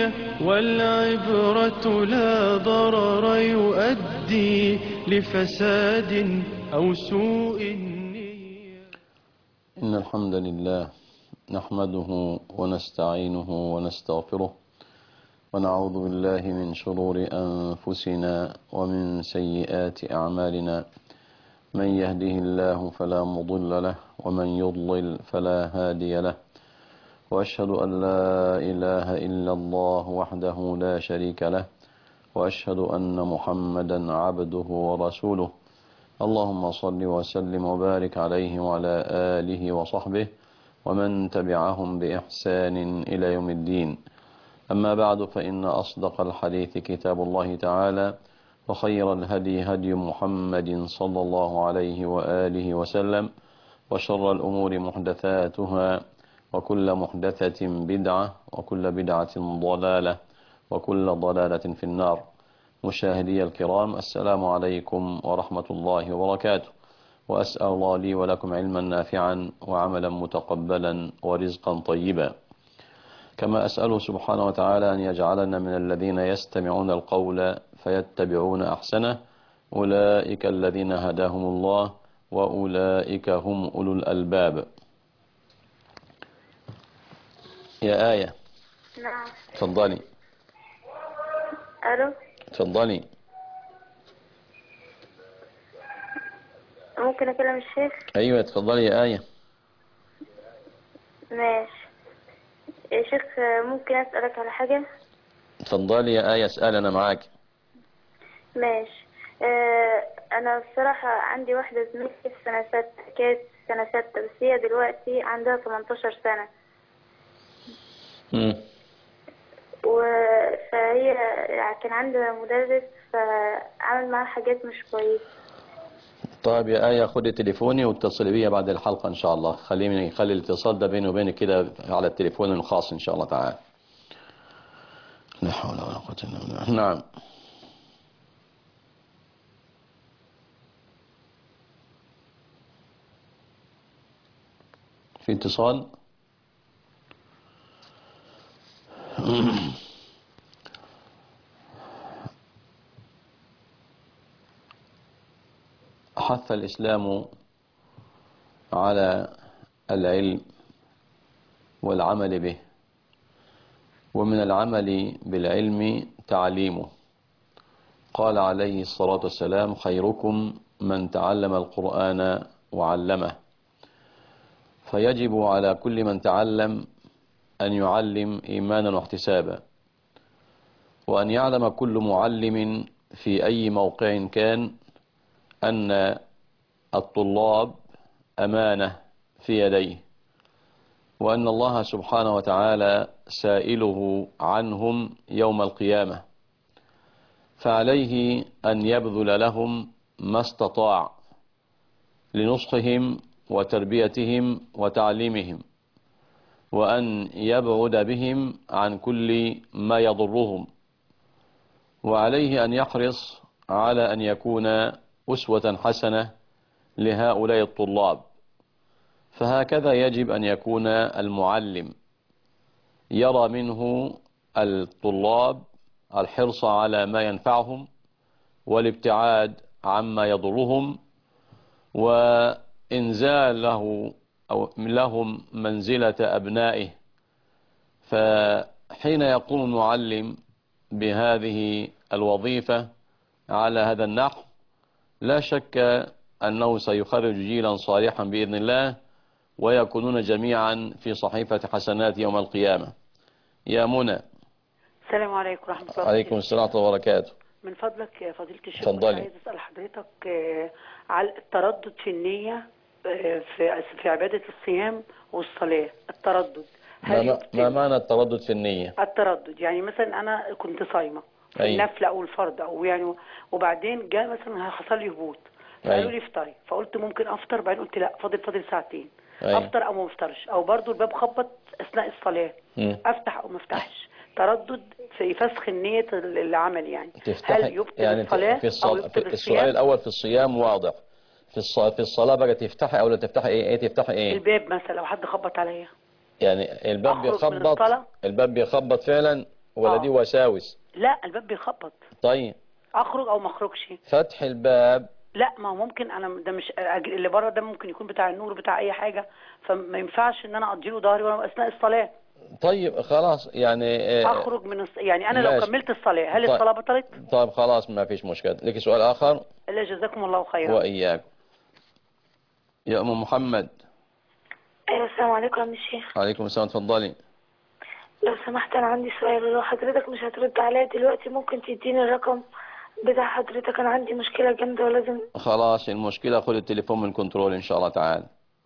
والعبرة لا ضرر يؤدي لفساد أو سوء النية إن الحمد لله نحمده ونستعينه ونستغفره ونعوذ بالله من شرور أنفسنا ومن سيئات أعمالنا من يهده الله فلا مضل له ومن يضلل فلا هادي له وأشهد أن لا إله إلا الله وحده لا شريك له وأشهد أن محمدا عبده ورسوله اللهم صل وسلم وبارك عليه وعلى آله وصحبه ومن تبعهم بإحسان إلى يوم الدين أما بعد فإن أصدق الحديث كتاب الله تعالى وخير الهدي هدي محمد صلى الله عليه وآله وسلم وشر الأمور محدثاتها وكل محدثة بدعة وكل بدعة ضلالة وكل ضلالة في النار مشاهدي الكرام السلام عليكم ورحمة الله وبركاته وأسأل الله لي ولكم علما نافعا وعملا متقبلا ورزقا طيبا كما أسأله سبحانه وتعالى أن يجعلنا من الذين يستمعون القول فيتبعون أحسنه أولئك الذين هداهم الله وأولئك هم أولو الألباب يا آية نعم تفضلي الو تفضلي ممكن اكلم الشيخ أيوة تفضلي يا آية ماشي يا شيخ ممكن اسالك على حاجه تفضلي يا آية اسأل أنا معاك ماشي آه انا الصراحه عندي واحده زميلتي في سنه ستة كانت سنه ستة بس هي دلوقتي عندها 18 سنه مم. و... فهي كان عندها مدرس فعمل معاها حاجات مش كويسه طيب يا آية خدي تليفوني واتصلي بيا بعد الحلقة إن شاء الله خليني خلي الاتصال ده بيني وبينك كده على التليفون الخاص إن شاء الله تعالى لا حول ولا قوة إلا بالله نعم في اتصال حث الإسلام على العلم والعمل به ومن العمل بالعلم تعليمه قال عليه الصلاة والسلام خيركم من تعلم القرآن وعلمه فيجب على كل من تعلم أن يعلم إيمانا واحتسابا وأن يعلم كل معلم في أي موقع كان أن الطلاب أمانة في يديه وأن الله سبحانه وتعالى سائله عنهم يوم القيامة فعليه أن يبذل لهم ما استطاع لنصحهم وتربيتهم وتعليمهم وأن يبعد بهم عن كل ما يضرهم وعليه أن يحرص على أن يكون أسوة حسنة لهؤلاء الطلاب فهكذا يجب أن يكون المعلم يرى منه الطلاب الحرص على ما ينفعهم والابتعاد عما يضرهم وإنزال له أو لهم منزلة أبنائه فحين يقوم المعلم بهذه الوظيفة على هذا النحو لا شك أنه سيخرج جيلا صالحا بإذن الله ويكونون جميعا في صحيفة حسنات يوم القيامة يا منى السلام عليكم ورحمة الله عليكم السلام ورحمة الله وبركاته من فضلك يا فضيلة الشيخ اتفضلي. كنت عايز أسأل حضرتك آه، على التردد في النية آه، في في عبادة الصيام والصلاة التردد ما, هل ما- يبطل ما معنى التردد في النية التردد يعني مثلا أنا كنت صايمة في أيوة. النفل أو الفرض أو يعني وبعدين جاء مثلا حصل لي هبوط أيوة. فقالوا لي افطري فقلت ممكن أفطر بعدين قلت لا فاضل فاضل ساعتين أيوة. أفطر أو ما أفطرش أو برضو الباب خبط أثناء الصلاة مم. أفتح أو ما أفتحش تردد في فسخ النية العمل يعني تفتح هل يبطل يعني الصلاة في, أو الصل... يبطل في السؤال الصيام الأول في الصيام واضح في الص... في الصلاة بقى تفتحي أو لا تفتحي إيه, إيه تفتحي إيه الباب مثلا لو حد خبط عليا يعني الباب أخرج من بيخبط الصلاة؟ الباب بيخبط فعلا ولا آه. دي وساوس لا الباب بيخبط طيب اخرج او ما اخرجش فتح الباب لا ما هو ممكن انا ده مش أج- اللي بره ده ممكن يكون بتاع النور بتاع اي حاجه فما ينفعش ان انا اديله ظهري وانا اثناء الصلاه طيب خلاص يعني آه، اخرج من الص... يعني انا لو ماشي. كملت الصلاه هل طيب. الصلاه بطلت طيب خلاص ما فيش مشكلة لك سؤال آخر لا جزاكم الله خيرا وإياكم يا أم محمد ايوه السلام عليكم يا عم الشيخ عليكم السلام تفضلي لو سمحت انا عندي سؤال ولو حضرتك مش هترد عليا دلوقتي ممكن تديني الرقم بتاع حضرتك انا عندي مشكلة جامدة ولازم خلاص المشكلة خد التليفون من الكنترول إن شاء الله تعالى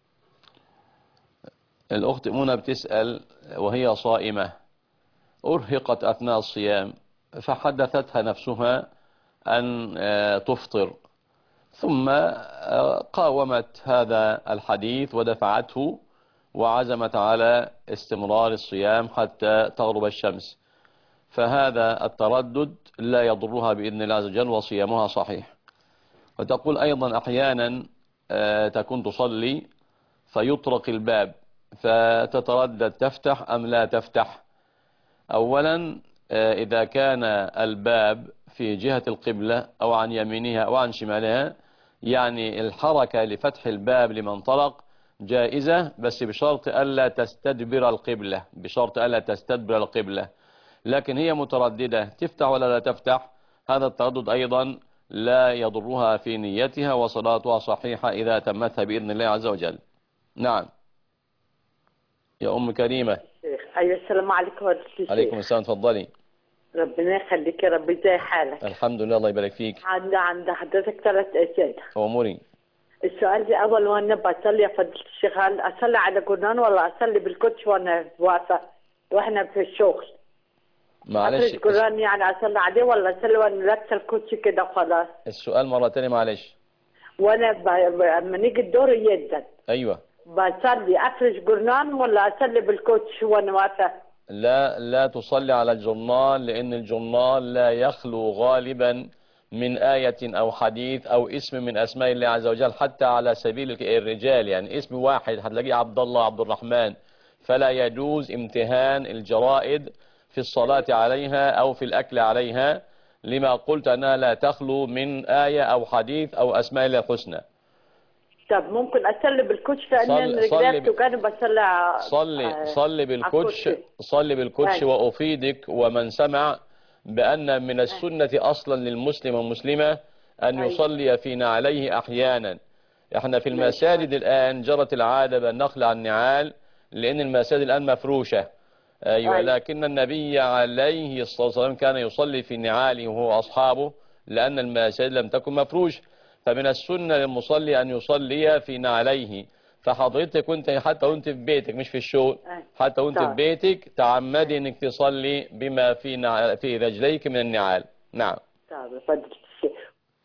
الأخت منى بتسأل وهي صائمة أرهقت أثناء الصيام فحدثتها نفسها أن آه، تفطر ثم آه، قاومت هذا الحديث ودفعته وعزمت على استمرار الصيام حتى تغرب الشمس فهذا التردد لا يضرها بإذن الله عز وجل وصيامها صحيح وتقول أيضا أحيانا آه، تكون تصلي فيطرق الباب فتتردد تفتح أم لا تفتح أولا آه، إذا كان الباب في جهة القبلة أو عن يمينها أو عن شمالها يعني الحركة لفتح الباب لمن طرق جائزة بس بشرط ألا تستدبر القبلة بشرط ألا تستدبر القبلة لكن هي مترددة تفتح ولا لا تفتح هذا التردد أيضا لا يضرها في نيتها وصلاتها صحيحة إذا تمتها بإذن الله عز وجل نعم يا أم كريمة ايوه السلام عليكم ورحمه الله عليكم السلام تفضلي ربنا يخليك يا رب ازاي حالك الحمد لله الله يبارك فيك عند عند حضرتك ثلاث اسئله أموري السؤال الاول وانا بصلي يا فضيله الشيخ هل اصلي على جنان ولا اصلي بالكوتش وانا واقفه واحنا في الشغل معلش افرد جنان يعني اصلي عليه ولا اصلي وانا لابسه الكوتش كده خلاص السؤال مرة تانية معلش وانا ب... ب... اما نيجي الدور يدا أيوة بصلي افرش جرنان ولا اصلي بالكوتش وانا واقفه لا لا تصلي على الجرنال لأن الجرنال لا يخلو غالبا من آية أو حديث أو اسم من أسماء الله عز وجل حتى على سبيل الرجال يعني اسم واحد هتلاقيه عبد الله عبد الرحمن فلا يجوز امتهان الجرائد في الصلاة عليها أو في الأكل عليها لما قلت أنها لا تخلو من آية أو حديث أو أسماء الله الحسنى طب ممكن اصلي بالكوتش لان صلي- صلي رجلي ب- بتوجعني بصلي ع- صلي آه، صلي بالكوتش على الكوتشي. صلي بالكوتش أيوة. وأفيدك ومن سمع بأن من السنة أصلا للمسلم والمسلمة أن أيوة. يصلي في نعليه أحيانا احنا في المساجد الآن جرت العادة بأن نخلع النعال لأن المساجد الآن مفروشة أيوة أيوة. لكن النبي عليه الصلاة والسلام كان يصلي في نعاله وهو أصحابه لأن المساجد لم تكن مفروش فمن السنة للمصلي أن يصلي في نعليه فحضرتك كنت حتى وانت في بيتك مش في الشغل أيوة. حتى وانت في طيب. بيتك تعمدي انك تصلي بما في نع... في رجليك من النعال نعم طب فضل الشيخ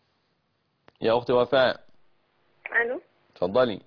يا أختي وفاء الو تفضلي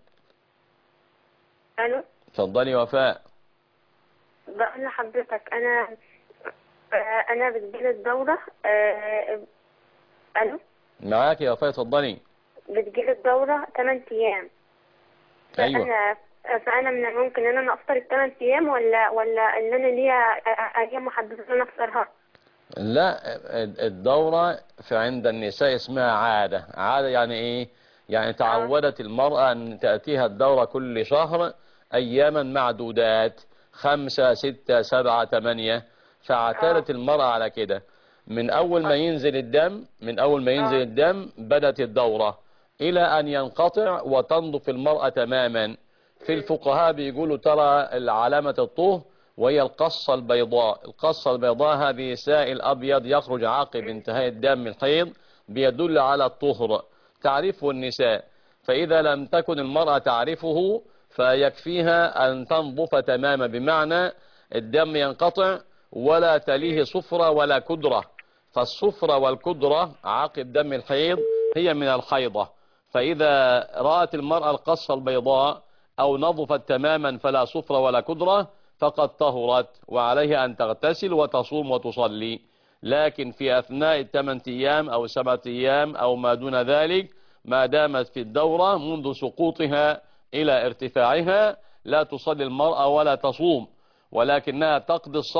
الو تفضلي وفاء بقول لحضرتك انا آه، انا بتجيلي الدورة آه، الو معاك يا وفاء تفضلي بتجيلي الدورة 8 ايام أيوة فانا فانا من الممكن ان انا افطر الثمان ايام ولا ولا ان انا ليا ايام محددة ان انا افطرها لا الدورة في عند النساء اسمها عادة عادة يعني ايه يعني تعودت المرأة ان تأتيها الدورة كل شهر اياما معدودات خمسة ستة سبعة ثمانية فاعتادت المرأة على كده من اول ما ينزل الدم من اول ما ينزل الدم بدت الدورة الى ان ينقطع وتنضف المرأة تماما في الفقهاء بيقولوا ترى علامة الطهر وهي القصة البيضاء القصة البيضاء هذه سائل أبيض يخرج عقب انتهاء الدم الحيض بيدل على الطهر تعرفه النساء فإذا لم تكن المرأة تعرفه فيكفيها أن تنظف تماما بمعنى الدم ينقطع ولا تليه صفرة ولا كدرة فالصفرة والكدرة عقب دم الحيض هي من الحيضة فإذا رأت المرأة القصة البيضاء أو نظفت تماما فلا صفرة ولا كدرة فقد طهرت وعليها أن تغتسل وتصوم وتصلي لكن في أثناء الثمان أيام أو سبعة أيام أو ما دون ذلك ما دامت في الدورة منذ سقوطها إلى ارتفاعها لا تصلي المرأة ولا تصوم ولكنها تقضي الصوم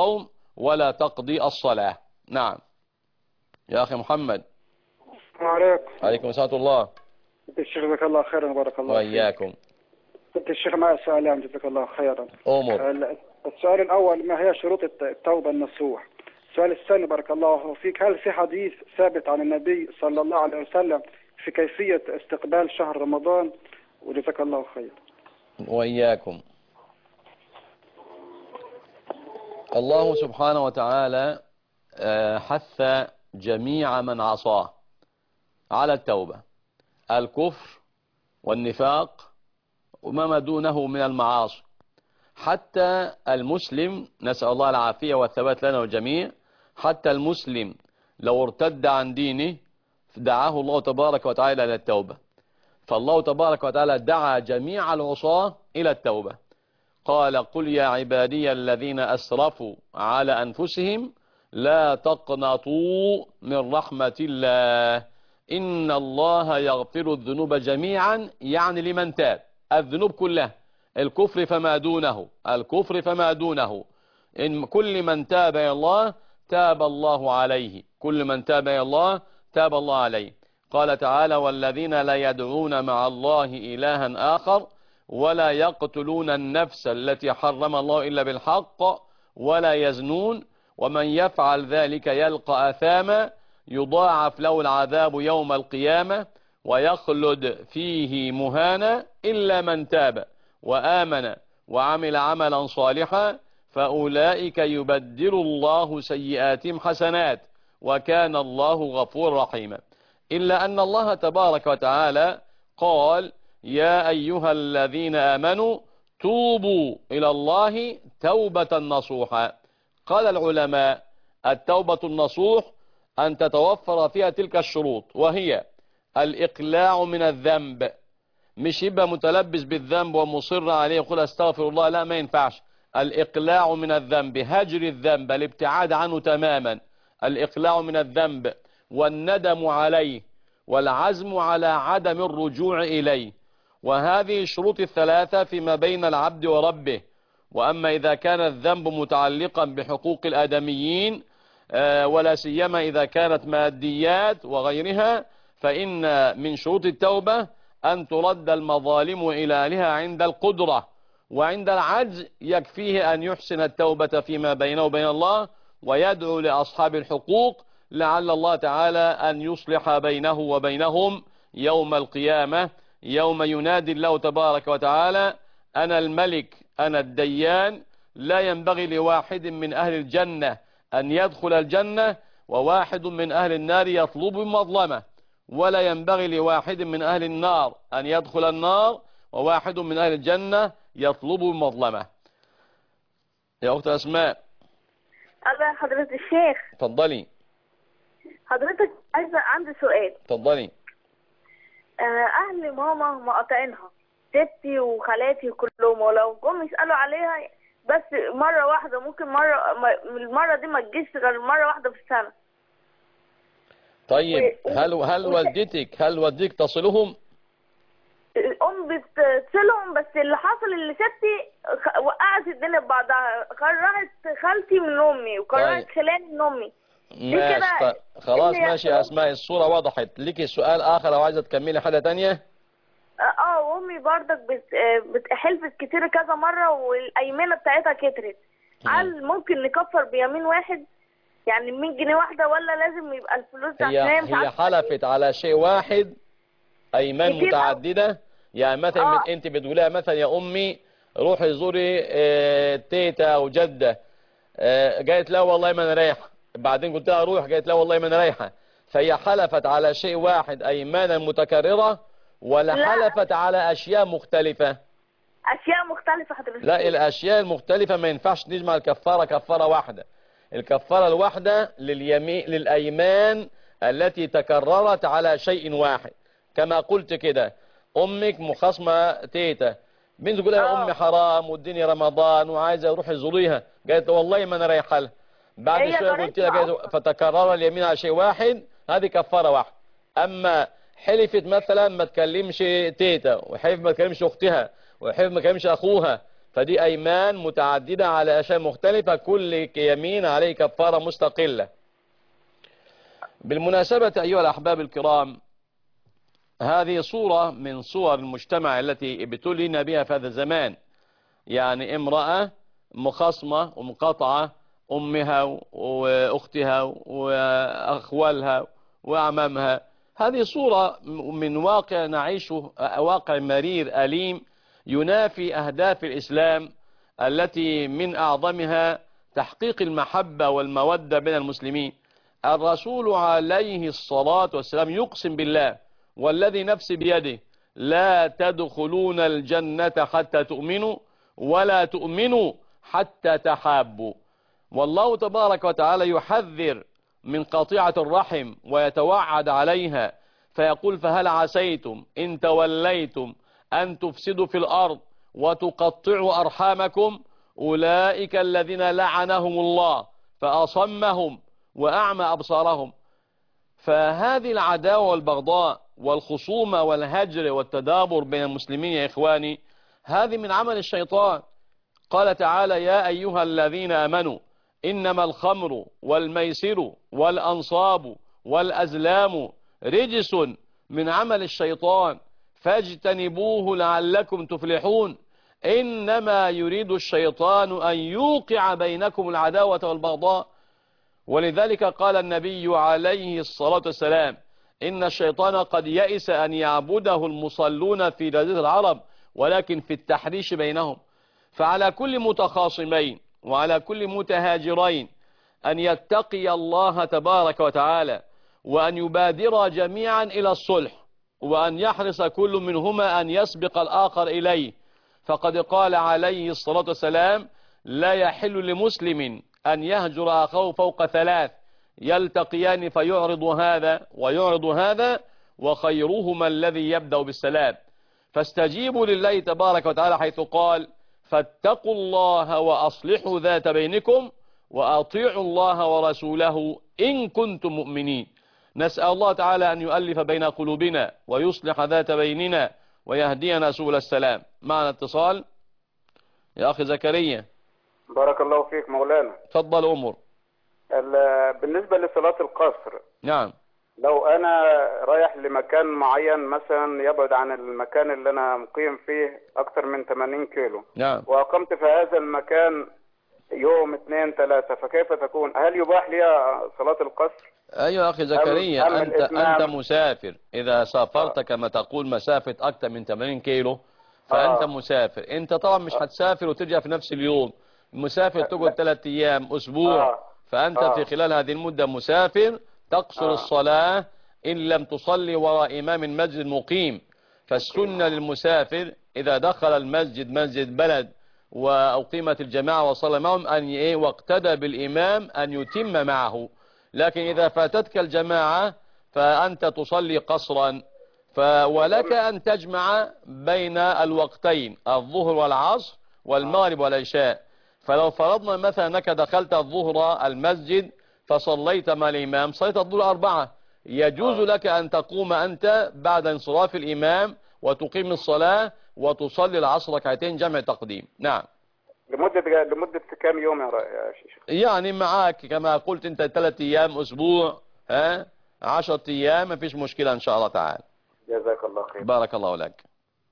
ولا تقضي الصلاة نعم يا أخي محمد السلام عليكم عليكم السلام الله انت الشيخ جزاك الله خيرا بارك الله فيك وإياكم انت الشيخ معي سؤالين جزاك الله خيرا أمر ال- السؤال الاول ما هي شروط الت- التوبه النصوح السؤال الثاني بارك الله فيك هل في حديث ثابت عن النبي صلى الله عليه وسلم في كيفيه استقبال شهر رمضان وجزاك الله خير وإياكم الله سبحانه وتعالى آه، حث جميع من عصاه على التوبة الكفر والنفاق وما دونه من المعاصي حتى المسلم نسأل الله العافية والثبات لنا والجميع حتى المسلم لو ارتد عن دينه دعاه الله تبارك وتعالى إلى التوبة فالله تبارك وتعالى دعا جميع العصاة إلى التوبة قال قل يا عبادي الذين أسرفوا على أنفسهم لا تقنطوا من رحمة الله إن الله يغفر الذنوب جميعا يعني لمن تاب الذنوب كلها الكفر فما دونه الكفر فما دونه إن كل من تاب إلى الله تاب الله عليه كل من تاب إلى الله تاب الله عليه قال تعالى والذين لا يدعون مع الله إلها آخر ولا يقتلون النفس التي حرم الله إلا بالحق ولا يزنون ومن يفعل ذلك يلقى أثاما يضاعف له العذاب يوم القيامة ويخلد فيه مهانا إلا من تاب وآمن وعمل عملا صالحا فأولئك يبدل الله سيئاتهم حسنات وكان الله غفور رحيما إلا أن الله تبارك وتعالى قال يا أيها الذين آمنوا توبوا إلى الله توبة نصوحا قال العلماء التوبة النصوح أن تتوفر فيها تلك الشروط وهي الإقلاع من الذنب مش يبقى متلبس بالذنب ومصر عليه يقول استغفر الله لا ما ينفعش الإقلاع من الذنب هجر الذنب الابتعاد عنه تماما الإقلاع من الذنب والندم عليه والعزم على عدم الرجوع إليه وهذه الشروط الثلاثة فيما بين العبد وربه وأما إذا كان الذنب متعلقا بحقوق الآدميين آه، ولا سيما إذا كانت ماديات وغيرها فإن من شروط التوبة أن ترد المظالم إلى أهلها عند القدرة وعند العجز يكفيه أن يحسن التوبة فيما بينه وبين الله ويدعو لأصحاب الحقوق لعل الله تعالى أن يصلح بينه وبينهم يوم القيامة يوم ينادي الله تبارك وتعالى أنا الملك أنا الديان لا ينبغي لواحد من أهل الجنة أن يدخل الجنة وواحد من أهل النار يطلب مظلمة ولا ينبغي لواحد من أهل النار أن يدخل النار وواحد من أهل الجنة يطلب مظلمة يا أخت أسماء الله حضرة الشيخ تفضلي حضرتك عايزة عندي سؤال تفضلي آه، أهل ماما مقاطعينها ستي وخالاتي كلهم ولو جم يسألوا عليها بس مرة واحدة ممكن مرة ما- المرة دي ما تجيش غير مرة واحدة في السنة طيب و- هل هل و- والدتك هل والدتك تصلهم الأم بتصلهم بس اللي حصل اللي ستي خ- وقعت الدنيا ببعضها كرهت خالتي من أمي وكرهت طيب. خلاني من أمي ماشي كده ط- خلاص اللي ماشي يا يحصل- أسماء الصورة وضحت ليكي سؤال آخر أو عايزة تكملي حاجة تانية اه وامي برضك بت... آه، بت... حلفت كتير كذا مرة والايمانة بتاعتها كترت هل ممكن نكفر بيمين واحد يعني 100 جنيه واحدة ولا لازم يبقى الفلوس دي هي عشان هي مش هي عارفة حلفت على شيء واحد أيمان كتير أوي. متعددة يعني مثلا آه. من- أنت بتقولها مثلا يا أمي روحي زوري آه، تيتا أو جدة آه، قالت لا والله ما أنا رايحة بعدين قلت لها روح قالت لا والله ما أنا رايحة فهي حلفت على شيء واحد أيمانا متكررة ولا لا. حلفت على أشياء مختلفة اشياء مختلفة حضرتك لا الأشياء المختلفة ما ينفعش نجمع الكفارة كفارة واحدة الكفارة الواحدة لليمين للأيمان التي تكررت على شيء واحد كما قلت كده أمك مخاصمة تيتا بنت تقول يا آه. أمي حرام والدنيا رمضان وعايزة أروح أزوريها قالت والله ما أنا رايحة لها بعد هي شوية قلت لها جارتنا قالت فتكرر اليمين على شيء واحد هذه كفارة واحدة أما حلفت مثلا ما تكلمش تيتا وحلف ما تكلمش أختها وحلف ما تكلمش أخوها فدي أيمان متعددة على أشياء مختلفة كل يمين عليه كفارة مستقلة بالمناسبة أيها الأحباب الكرام هذه صورة من صور المجتمع التي ابتلينا بها في هذا الزمان يعني امرأة مخصمة ومقاطعة أمها وأختها وأخوالها وأعمامها هذه صورة من واقع نعيشه واقع مرير أليم ينافي أهداف الإسلام التي من أعظمها تحقيق المحبة والمودة بين المسلمين الرسول عليه الصلاة والسلام يقسم بالله والذي نفسي بيده لا تدخلون الجنة حتى تؤمنوا ولا تؤمنوا حتى تحابوا والله تبارك وتعالى يحذر من قطيعة الرحم ويتوعد عليها فيقول فهل عسيتم إن توليتم أن تفسدوا في الأرض وتقطعوا أرحامكم أولئك الذين لعنهم الله فأصمهم وأعمى أبصارهم فهذه العداوة والبغضاء والخصومة والهجر والتدابر بين المسلمين يا إخواني هذه من عمل الشيطان قال تعالى يا أيها الذين أمنوا إنما الخمر والميسر والأنصاب والأزلام رجس من عمل الشيطان فاجتنبوه لعلكم تفلحون إنما يريد الشيطان أن يوقع بينكم العداوة والبغضاء ولذلك قال النبي عليه الصلاة والسلام إن الشيطان قد يئس أن يعبده المصلون في جزيرة العرب ولكن في التحريش بينهم فعلى كل متخاصمين وعلى كل متهاجرين أن يتقي الله تبارك وتعالى وأن يبادر جميعا إلى الصلح وأن يحرص كل منهما أن يسبق الآخر إليه فقد قال عليه الصلاة والسلام لا يحل لمسلم أن يهجر أخاه فوق ثلاث يلتقيان فيعرض هذا ويعرض هذا وخيرهما الذي يبدأ بالسلام فاستجيبوا لله تبارك وتعالى حيث قال فاتقوا الله وأصلحوا ذات بينكم وأطيعوا الله ورسوله إن كنتم مؤمنين نسأل الله تعالى أن يؤلف بين قلوبنا ويصلح ذات بيننا ويهدينا سبل السلام معنا اتصال يا أخي زكريا بارك الله فيك مولانا تفضل أمر ال- بالنسبة لصلاة القصر نعم لو أنا رايح لمكان معين مثلا يبعد عن المكان اللي أنا مقيم فيه أكثر من 80 كيلو نعم وأقمت في هذا المكان يوم اثنين ثلاثة فكيف تكون هل يباح لي صلاة القصر أيوة أخي زكريا أم أنت الإتمام؟ أنت مسافر إذا سافرت كما تقول مسافة أكثر من 80 كيلو فأنت آه. مسافر أنت طبعا مش هتسافر وترجع في نفس اليوم مسافر تقعد ثلاث أيام أسبوع آه. فأنت آه. في خلال هذه المدة مسافر تقصر آه. الصلاة إن لم تصلي وراء إمام المسجد مقيم فالسنة للمسافر إذا دخل المسجد مسجد بلد وأقيمت الجماعة وصلى معهم أن إيه واقتدى بالإمام أن يتم معه لكن إذا فاتتك الجماعة فأنت تصلي قصرا ف ولك أن تجمع بين الوقتين الظهر والعصر والمغرب والعشاء فلو فرضنا مثلا أنك دخلت الظهر المسجد فصليت مع الإمام صليت الظهر أربعة يجوز لك أن تقوم أنت بعد انصراف الإمام وتقيم الصلاة وتصلي العصر ركعتين جمع تقديم نعم لمدة لمدة كام يوم يا را- يا شيخ يعني معاك كما قلت انت ثلاث ايام اسبوع ها عشرة ايام ما فيش مشكلة ان شاء الله تعالى جزاك الله خير بارك الله لك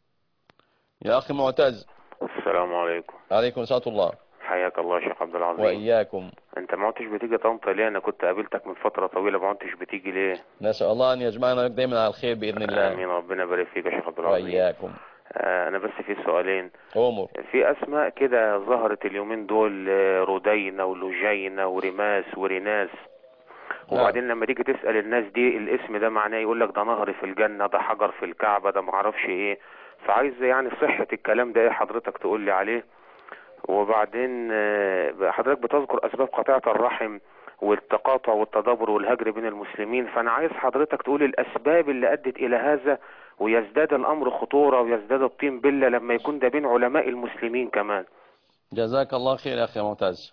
يا اخي معتز السلام عليكم عليكم سلام الله حياك الله يا شيخ عبد العظيم واياكم انت ما عدتش بتيجي طنطا ليه انا كنت قابلتك من فتره طويله ما عدتش بتيجي ليه نسأل الله ان يجمعنا دائما على الخير باذن الله امين ربنا يبارك فيك يا شيخ عبد العظيم واياكم آه انا بس في سؤالين امر في اسماء كده ظهرت اليومين دول آه، رودينا ولوجينا ورماس وريناس وبعدين لما تيجي تسأل الناس دي الاسم ده معناه يقول لك ده نهر في الجنة ده حجر في الكعبة ده معرفش ايه فعايز يعني صحة الكلام ده ايه حضرتك تقول لي عليه وبعدين آه، حضرتك بتذكر اسباب قطيعة الرحم والتقاطع والتدابر والهجر بين المسلمين فانا عايز حضرتك تقول الاسباب اللي ادت الى هذا ويزداد الامر خطورة ويزداد الطين بلة لما يكون ده بين علماء المسلمين كمان جزاك الله خير يا اخي معتز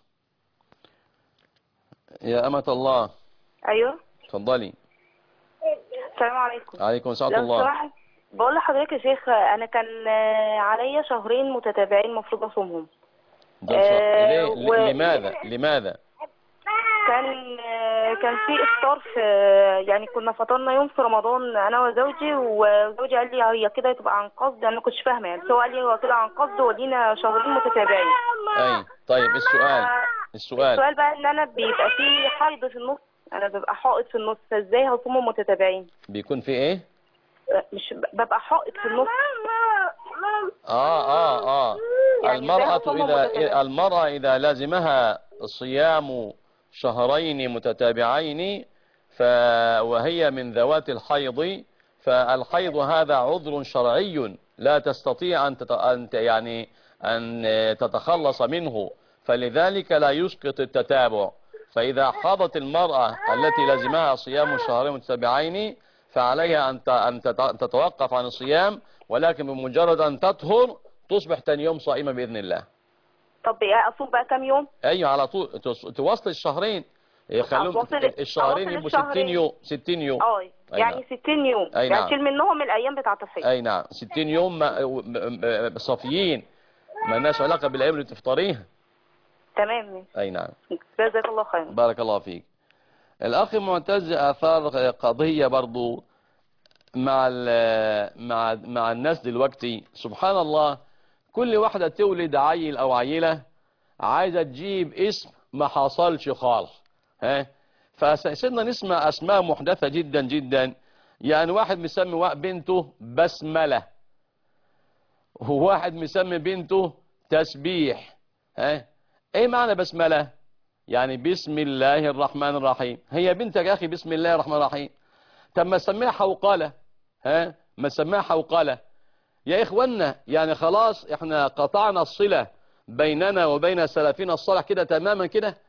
يا أمة الله ايوه تفضلي السلام عليكم عليكم سلام لو الله سمحت بقول لحضرتك يا شيخ انا كان آه، عليا شهرين متتابعين المفروض اصومهم ده صح. آه، ليه؟ و- لماذا لماذا كان آه، كان في افطار في يعني كنا فطرنا يوم في رمضان انا وزوجي وزوجي قال لي هي كده تبقى عن قصد انا ما كنتش فاهمه يعني بس هو قال لي هو كده عن قصد ولينا شهرين متتابعين اي طيب السؤال السؤال السؤال بقى ان انا بيبقى في حيض في النص انا ببقى حائض في النص فازاي هصومهم متتابعين بيكون في ايه آه، مش ببقى حائض في النص اه اه اه يعني المرأة زي حكم إذا متتابع. المرأة إذا لازمها صيام شهرين متتابعين ف وهي من ذوات الحيض فالحيض هذا عذر شرعي لا تستطيع أن تت... أن ت- يعني أن تتخلص منه فلذلك لا يسقط التتابع فإذا حاضت المرأة التي لازمها صيام شهرين متتابعين فعليها أن ت- أن تت- تتوقف عن الصيام ولكن بمجرد أن تطهر تصبح تاني يوم صائمة بإذن الله طب ايه اصوم بقى كام يوم أيوة على طول تص- توصل الشهرين يخلون أوصل- الشهرين أوصل يبقوا 60 الشهرين. يوم 60 يوم اه أي يعني نعم. 60 يوم أي يعني نعم. شيل منهم الايام بتاعه الحيض أي نعم 60 يوم ما- م- م- صافيين ما لناش علاقة بالأيام اللي تفطريها تمام أي نعم جزاك الله خيرا بارك الله فيك الأخ معتز أثار قضية برضو مع ال- مع مع الناس دلوقتي سبحان الله كل واحدة تولد عيل أو عيلة عايزة تجيب اسم ما حصلش خالص ها فسيدنا نسمع أسماء محدثة جدا جدا يعني واحد مسمي وا- بنته بسملة وواحد مسمي بنته تسبيح ها ايه معنى بسملة يعني بسم الله الرحمن الرحيم هي بنتك يا اخي بسم الله الرحمن الرحيم طب ما تسميها حوقلة ها ما تسميها حوقلة يا اخوانا يعني خلاص احنا قطعنا الصلة بيننا وبين سلفنا الصالح كده تماما كده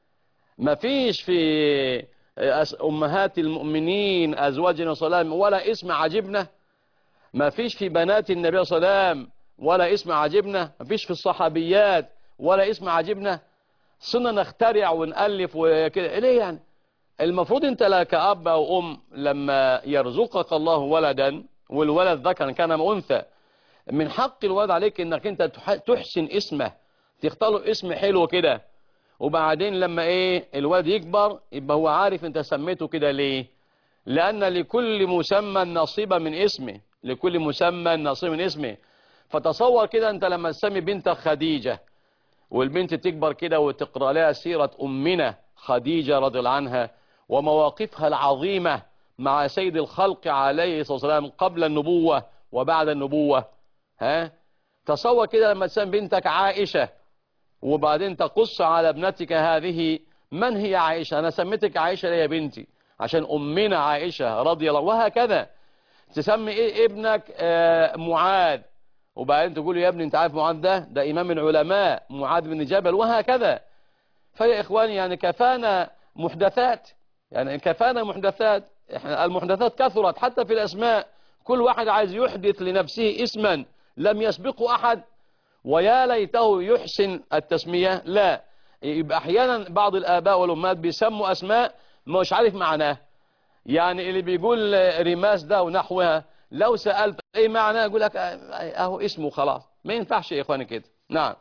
ما فيش في أس- امهات المؤمنين ازواجنا صلى ولا اسم عجبنا ما فيش في بنات النبي صلى الله عليه وسلم ولا اسم عجبنا ما فيش في الصحابيات ولا اسم عجبنا صرنا نخترع ونألف وكده ليه يعني المفروض انت لا كأب او ام لما يرزقك الله ولدا والولد ذكر كان أم انثى من حق الولد عليك انك انت تح- تحسن اسمه تختار له اسم حلو كده وبعدين لما ايه الولد يكبر يبقى هو عارف انت سميته كده ليه لان لكل مسمى نصيبا من اسمه لكل مسمى نصيب من اسمه فتصور كده انت لما تسمي بنتك خديجة والبنت تكبر كده وتقرأ لها سيرة أمنا خديجة رضي الله عنها ومواقفها العظيمة مع سيد الخلق عليه الصلاة والسلام قبل النبوة وبعد النبوة ها تصور كده لما تسمي بنتك عائشة وبعدين تقص على ابنتك هذه من هي عائشة أنا سميتك عائشة ليه يا بنتي عشان أمنا عائشة رضي الله وهكذا تسمي إيه ابنك آه معاذ وبعدين تقول له يا ابني انت عارف معاذ ده ده إمام العلماء معاذ بن جبل وهكذا فيا إخواني يعني كفانا محدثات يعني كفانا محدثات احنا المحدثات كثرت حتى في الأسماء كل واحد عايز يحدث لنفسه اسما لم يسبقه أحد ويا ليته يحسن التسمية لا يبقى أحيانا بعض الآباء والأمهات بيسموا أسماء مش عارف معناه يعني اللي بيقول رماس ده ونحوها لو سألت ايه معناه يقول لك اهو اسمه خلاص ما ينفعش يا اخواني كده نعم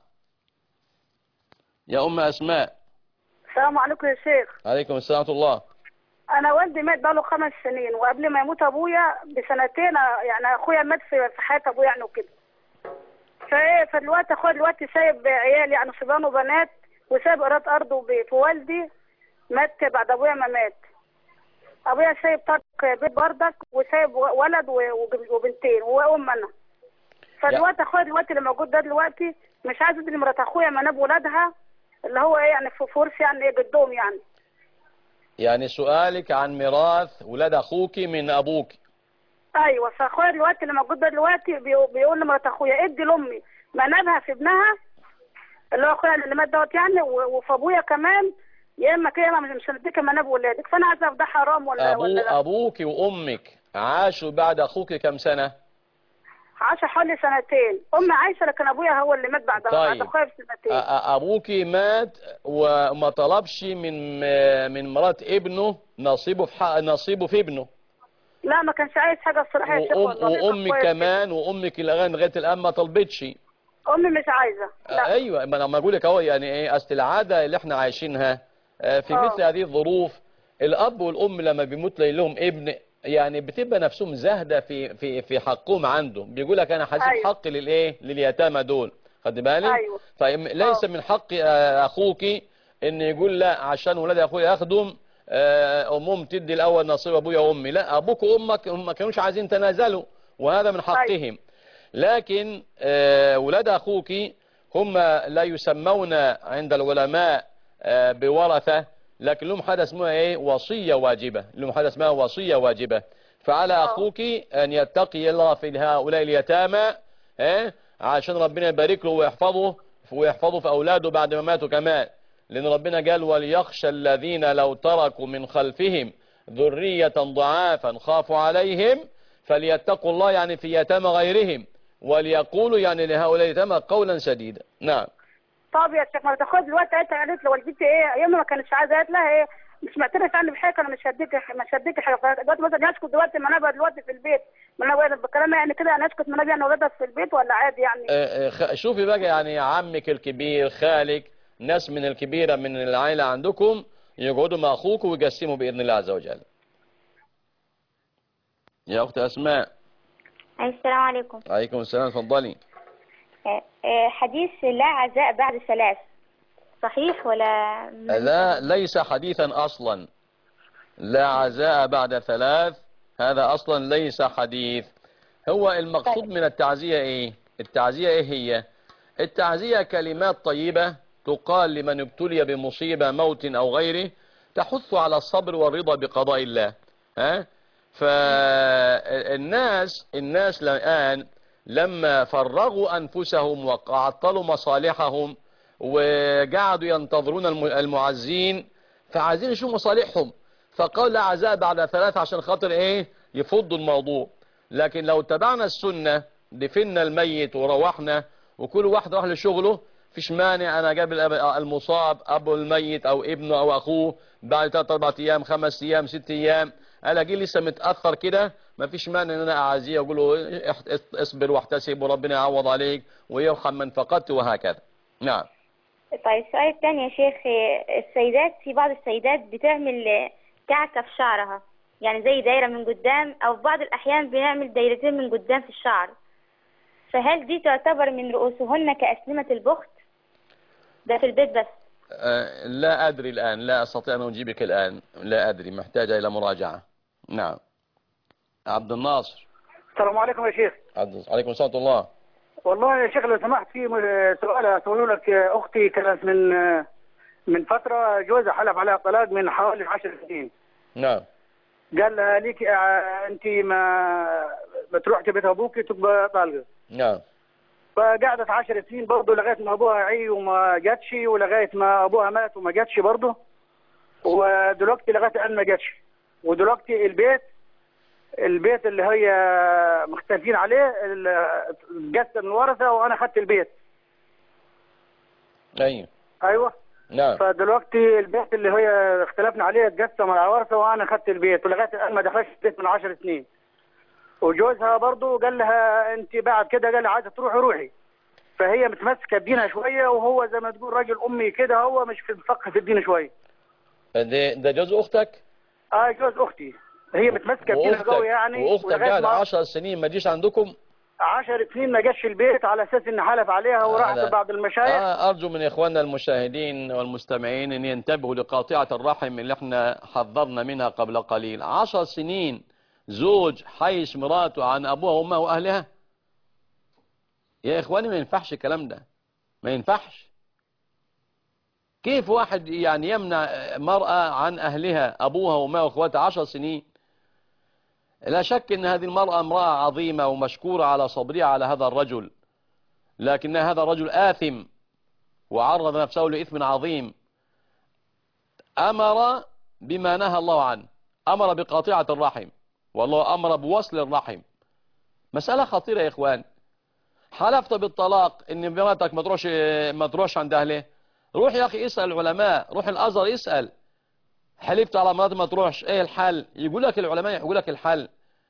يا ام اسماء السلام عليكم يا شيخ عليكم السلام ورحمه الله انا والدي مات بقاله خمس سنين وقبل ما يموت ابويا بسنتين يعني اخويا مات في في حياه ابويا يعني وكده فايه فدلوقتي اخويا دلوقتي سايب عيال يعني صبيان وبنات وسايب ايراد ارض وبيت ووالدي مات بعد ابويا ما مات ابويا سايب ترك بيت بردك وسايب ولد وب- وبنتين وام انا فدلوقتي اخويا دلوقتي اللي موجود ده دلوقتي مش عايز ادي مرات اخويا مناب ولادها اللي هو ايه يعني في فرس يعني ايه جدهم يعني يعني سؤالك عن ميراث ولاد اخوك من ابوك ايوه فاخويا دلوقتي اللي موجود ده دلوقتي بيقو- بيقول لمرات اخويا ادي لامي منابها في ابنها اللي هو اخويا اللي مات دوت يعني و- وفي ابويا كمان يا اما كده مش مش هنديك مناب ولادك فانا عايزه ده حرام ولا أبو ولا لا ابوك وامك عاشوا بعد اخوك كم سنة عاش حوالي سنتين امي عايشه لكن ابويا هو اللي مات بعد بعد طيب. اخويا أ- بسنتين أ- ابوك مات وما طلبش من من مرات ابنه نصيبه في حق نصيبه في ابنه لا ما كانش عايز حاجه الصراحه يا شيخ وأم والله كان وامك كويس. كمان وامك لغايه لغايه الان ما طلبتش امي مش عايزه لا ايوه ما انا لما اقول لك اهو يعني ايه اصل العاده اللي احنا عايشينها آه، في آه. مثل هذه الظروف الاب والام لما بيموت لهم ابن يعني بتبقى نفسهم زاهده في في في حقهم عندهم بيقول لك انا هسيب أيوة. حقي للايه لليتامى دول خد بالك أيوة. فليس من حق آه، اخوك ان يقول لا عشان ولاد اخويا ياخدهم آه، امهم تدي الاول نصيب ابويا وامي لا ابوك وامك هم ما كانوش عايزين يتنازلوا وهذا من حقهم لكن آه، ولاد أخوك هم لا يسمون عند العلماء آه، بورثة لكن لهم حاجة اسمها ايه وصية واجبة لهم حاجة اسمها وصية واجبة فعلى أخوك أن يتقي الله في هؤلاء اليتامى إيه؟ عشان ربنا يبارك له ويحفظه ويحفظه في أولاده بعد ما ماتوا كمان لأن ربنا قال وليخشى الذين لو تركوا من خلفهم ذرية ضعافا خافوا عليهم فليتقوا الله يعني في يتامى غيرهم وليقولوا يعني لهؤلاء اليتامى قولا سديدا نعم طب يا شيخ ما تاخد دلوقتي قالت قالت لوالدتي ايه ايام ما كانتش عايزه قالت لها ايه مش معترف عني بحاجه انا مش هديك مش هديك حاجه فدلوقتي مثلا يسكت دلوقتي ما انا بقى دلوقتي في البيت ما انا بقى بكلام يعني كده انا اسكت ما انا يعني ولادها في البيت ولا عادي يعني آه، آه، خ- شوفي بقى يعني عمك الكبير خالك ناس من الكبيرة من العائلة عندكم يقعدوا مع أخوك ويقسموا بإذن الله عز وجل يا أخت أسماء السلام عليكم عليكم السلام اتفضلي آه، آه، حديث لا عزاء بعد ثلاث صحيح ولا لا ليس حديثا أصلا لا عزاء بعد ثلاث هذا أصلا ليس حديث هو المقصود من التعزية إيه التعزية إيه هي التعزية كلمات طيبة تقال لمن ابتلي بمصيبة موت أو غيره تحث على الصبر والرضا بقضاء الله ها فالناس الناس الآن لما فرغوا أنفسهم وعطلوا مصالحهم وقعدوا ينتظرون الم- المعزين فعايزين يشوفوا مصالحهم فقال لا عزاء بعد ثلاث عشان خاطر ايه يفضوا الموضوع لكن لو اتبعنا السنة دفنا الميت وروحنا وكل واحد راح لشغله فيش مانع انا جاب الأب- المصاب ابو الميت او ابنه او اخوه بعد ثلاث اربع ايام خمس ايام ست ايام الاقيه لسه متاخر كده ما فيش مانع ان انا اعزيه واقول له اح- اصبر واحتسب وربنا يعوض عليك ويرحم من فقدت وهكذا نعم طيب السؤال الثاني يا شيخ آه، السيدات في بعض السيدات بتعمل آه، كعكة في شعرها يعني زي دايرة من قدام أو في بعض الأحيان بنعمل دايرتين من قدام في الشعر فهل دي تعتبر من رؤوسهن كأسلمة البخت ده في البيت بس آه، لا أدري الآن لا أستطيع أن أجيبك الآن لا أدري محتاجة إلى مراجعة نعم عبد الناصر السلام عليكم يا شيخ عبد عليكم السلام ورحمة الله والله يا شيخ لو سمحت في م- سؤال اساله لك اختي كانت من من فتره جوزها حلف عليها الطلاق من حوالي 10 سنين نعم قال لها ليك آه، انت ما بتروح بيت ابوك تبقى طالقه نعم فقعدت 10 سنين برضه لغايه ما ابوها عي وما جاتش ولغايه ما ابوها مات وما جاتش برضه ودلوقتي لغايه الان ما جاتش ودلوقتي البيت البيت اللي هي مختلفين عليه ال- قسم الورثه وانا اخذت البيت أيوه ايوه نعم فدلوقتي البيت اللي هي اختلفنا عليه اتقسم على الورثه وانا اخذت البيت ولغايه الان ما دخلش البيت من 10 سنين وجوزها برضه قال لها انت بعد كده قال لها عايزه تروحي روحي فهي متمسكه بدينها شويه وهو زي ما تقول راجل امي كده هو مش في مفقه في الدين شويه ده, ده جوز أختك اه جوز اختي هي متمسكه بدينها وأختك قوي يعني وأختك ولغايه قاعد ما 10 سنين ما جيش عندكم 10 سنين ما جاش البيت على اساس ان حلف عليها وراحت هذا- لبعض المشايخ آه أرجو من إخواننا المشاهدين والمستمعين أن ينتبهوا لقاطعة الرحم اللي احنا حذرنا منها قبل قليل عشر سنين زوج حيش مراته عن أبوها وأمها وأهلها يا إخواني ما ينفعش الكلام ده ما ينفعش كيف واحد يعني يمنع مرأة عن أهلها أبوها وأمها وأخواتها عشر سنين لا شك أن هذه المرأة امرأة عظيمة ومشكورة على صبرها على هذا الرجل لكن هذا الرجل آثم وعرض نفسه لإثم عظيم أمر بما نهى الله عنه أمر بقاطعة الرحم والله أمر بوصل الرحم مسألة خطيرة يا إخوان حلفت بالطلاق إن مراتك ما تروحش ما تروحش عند أهله روح يا أخي اسأل العلماء روح الأزهر اسأل حلفت على مراتي ما تروحش إيه الحل يقول لك العلماء يقول لك الحل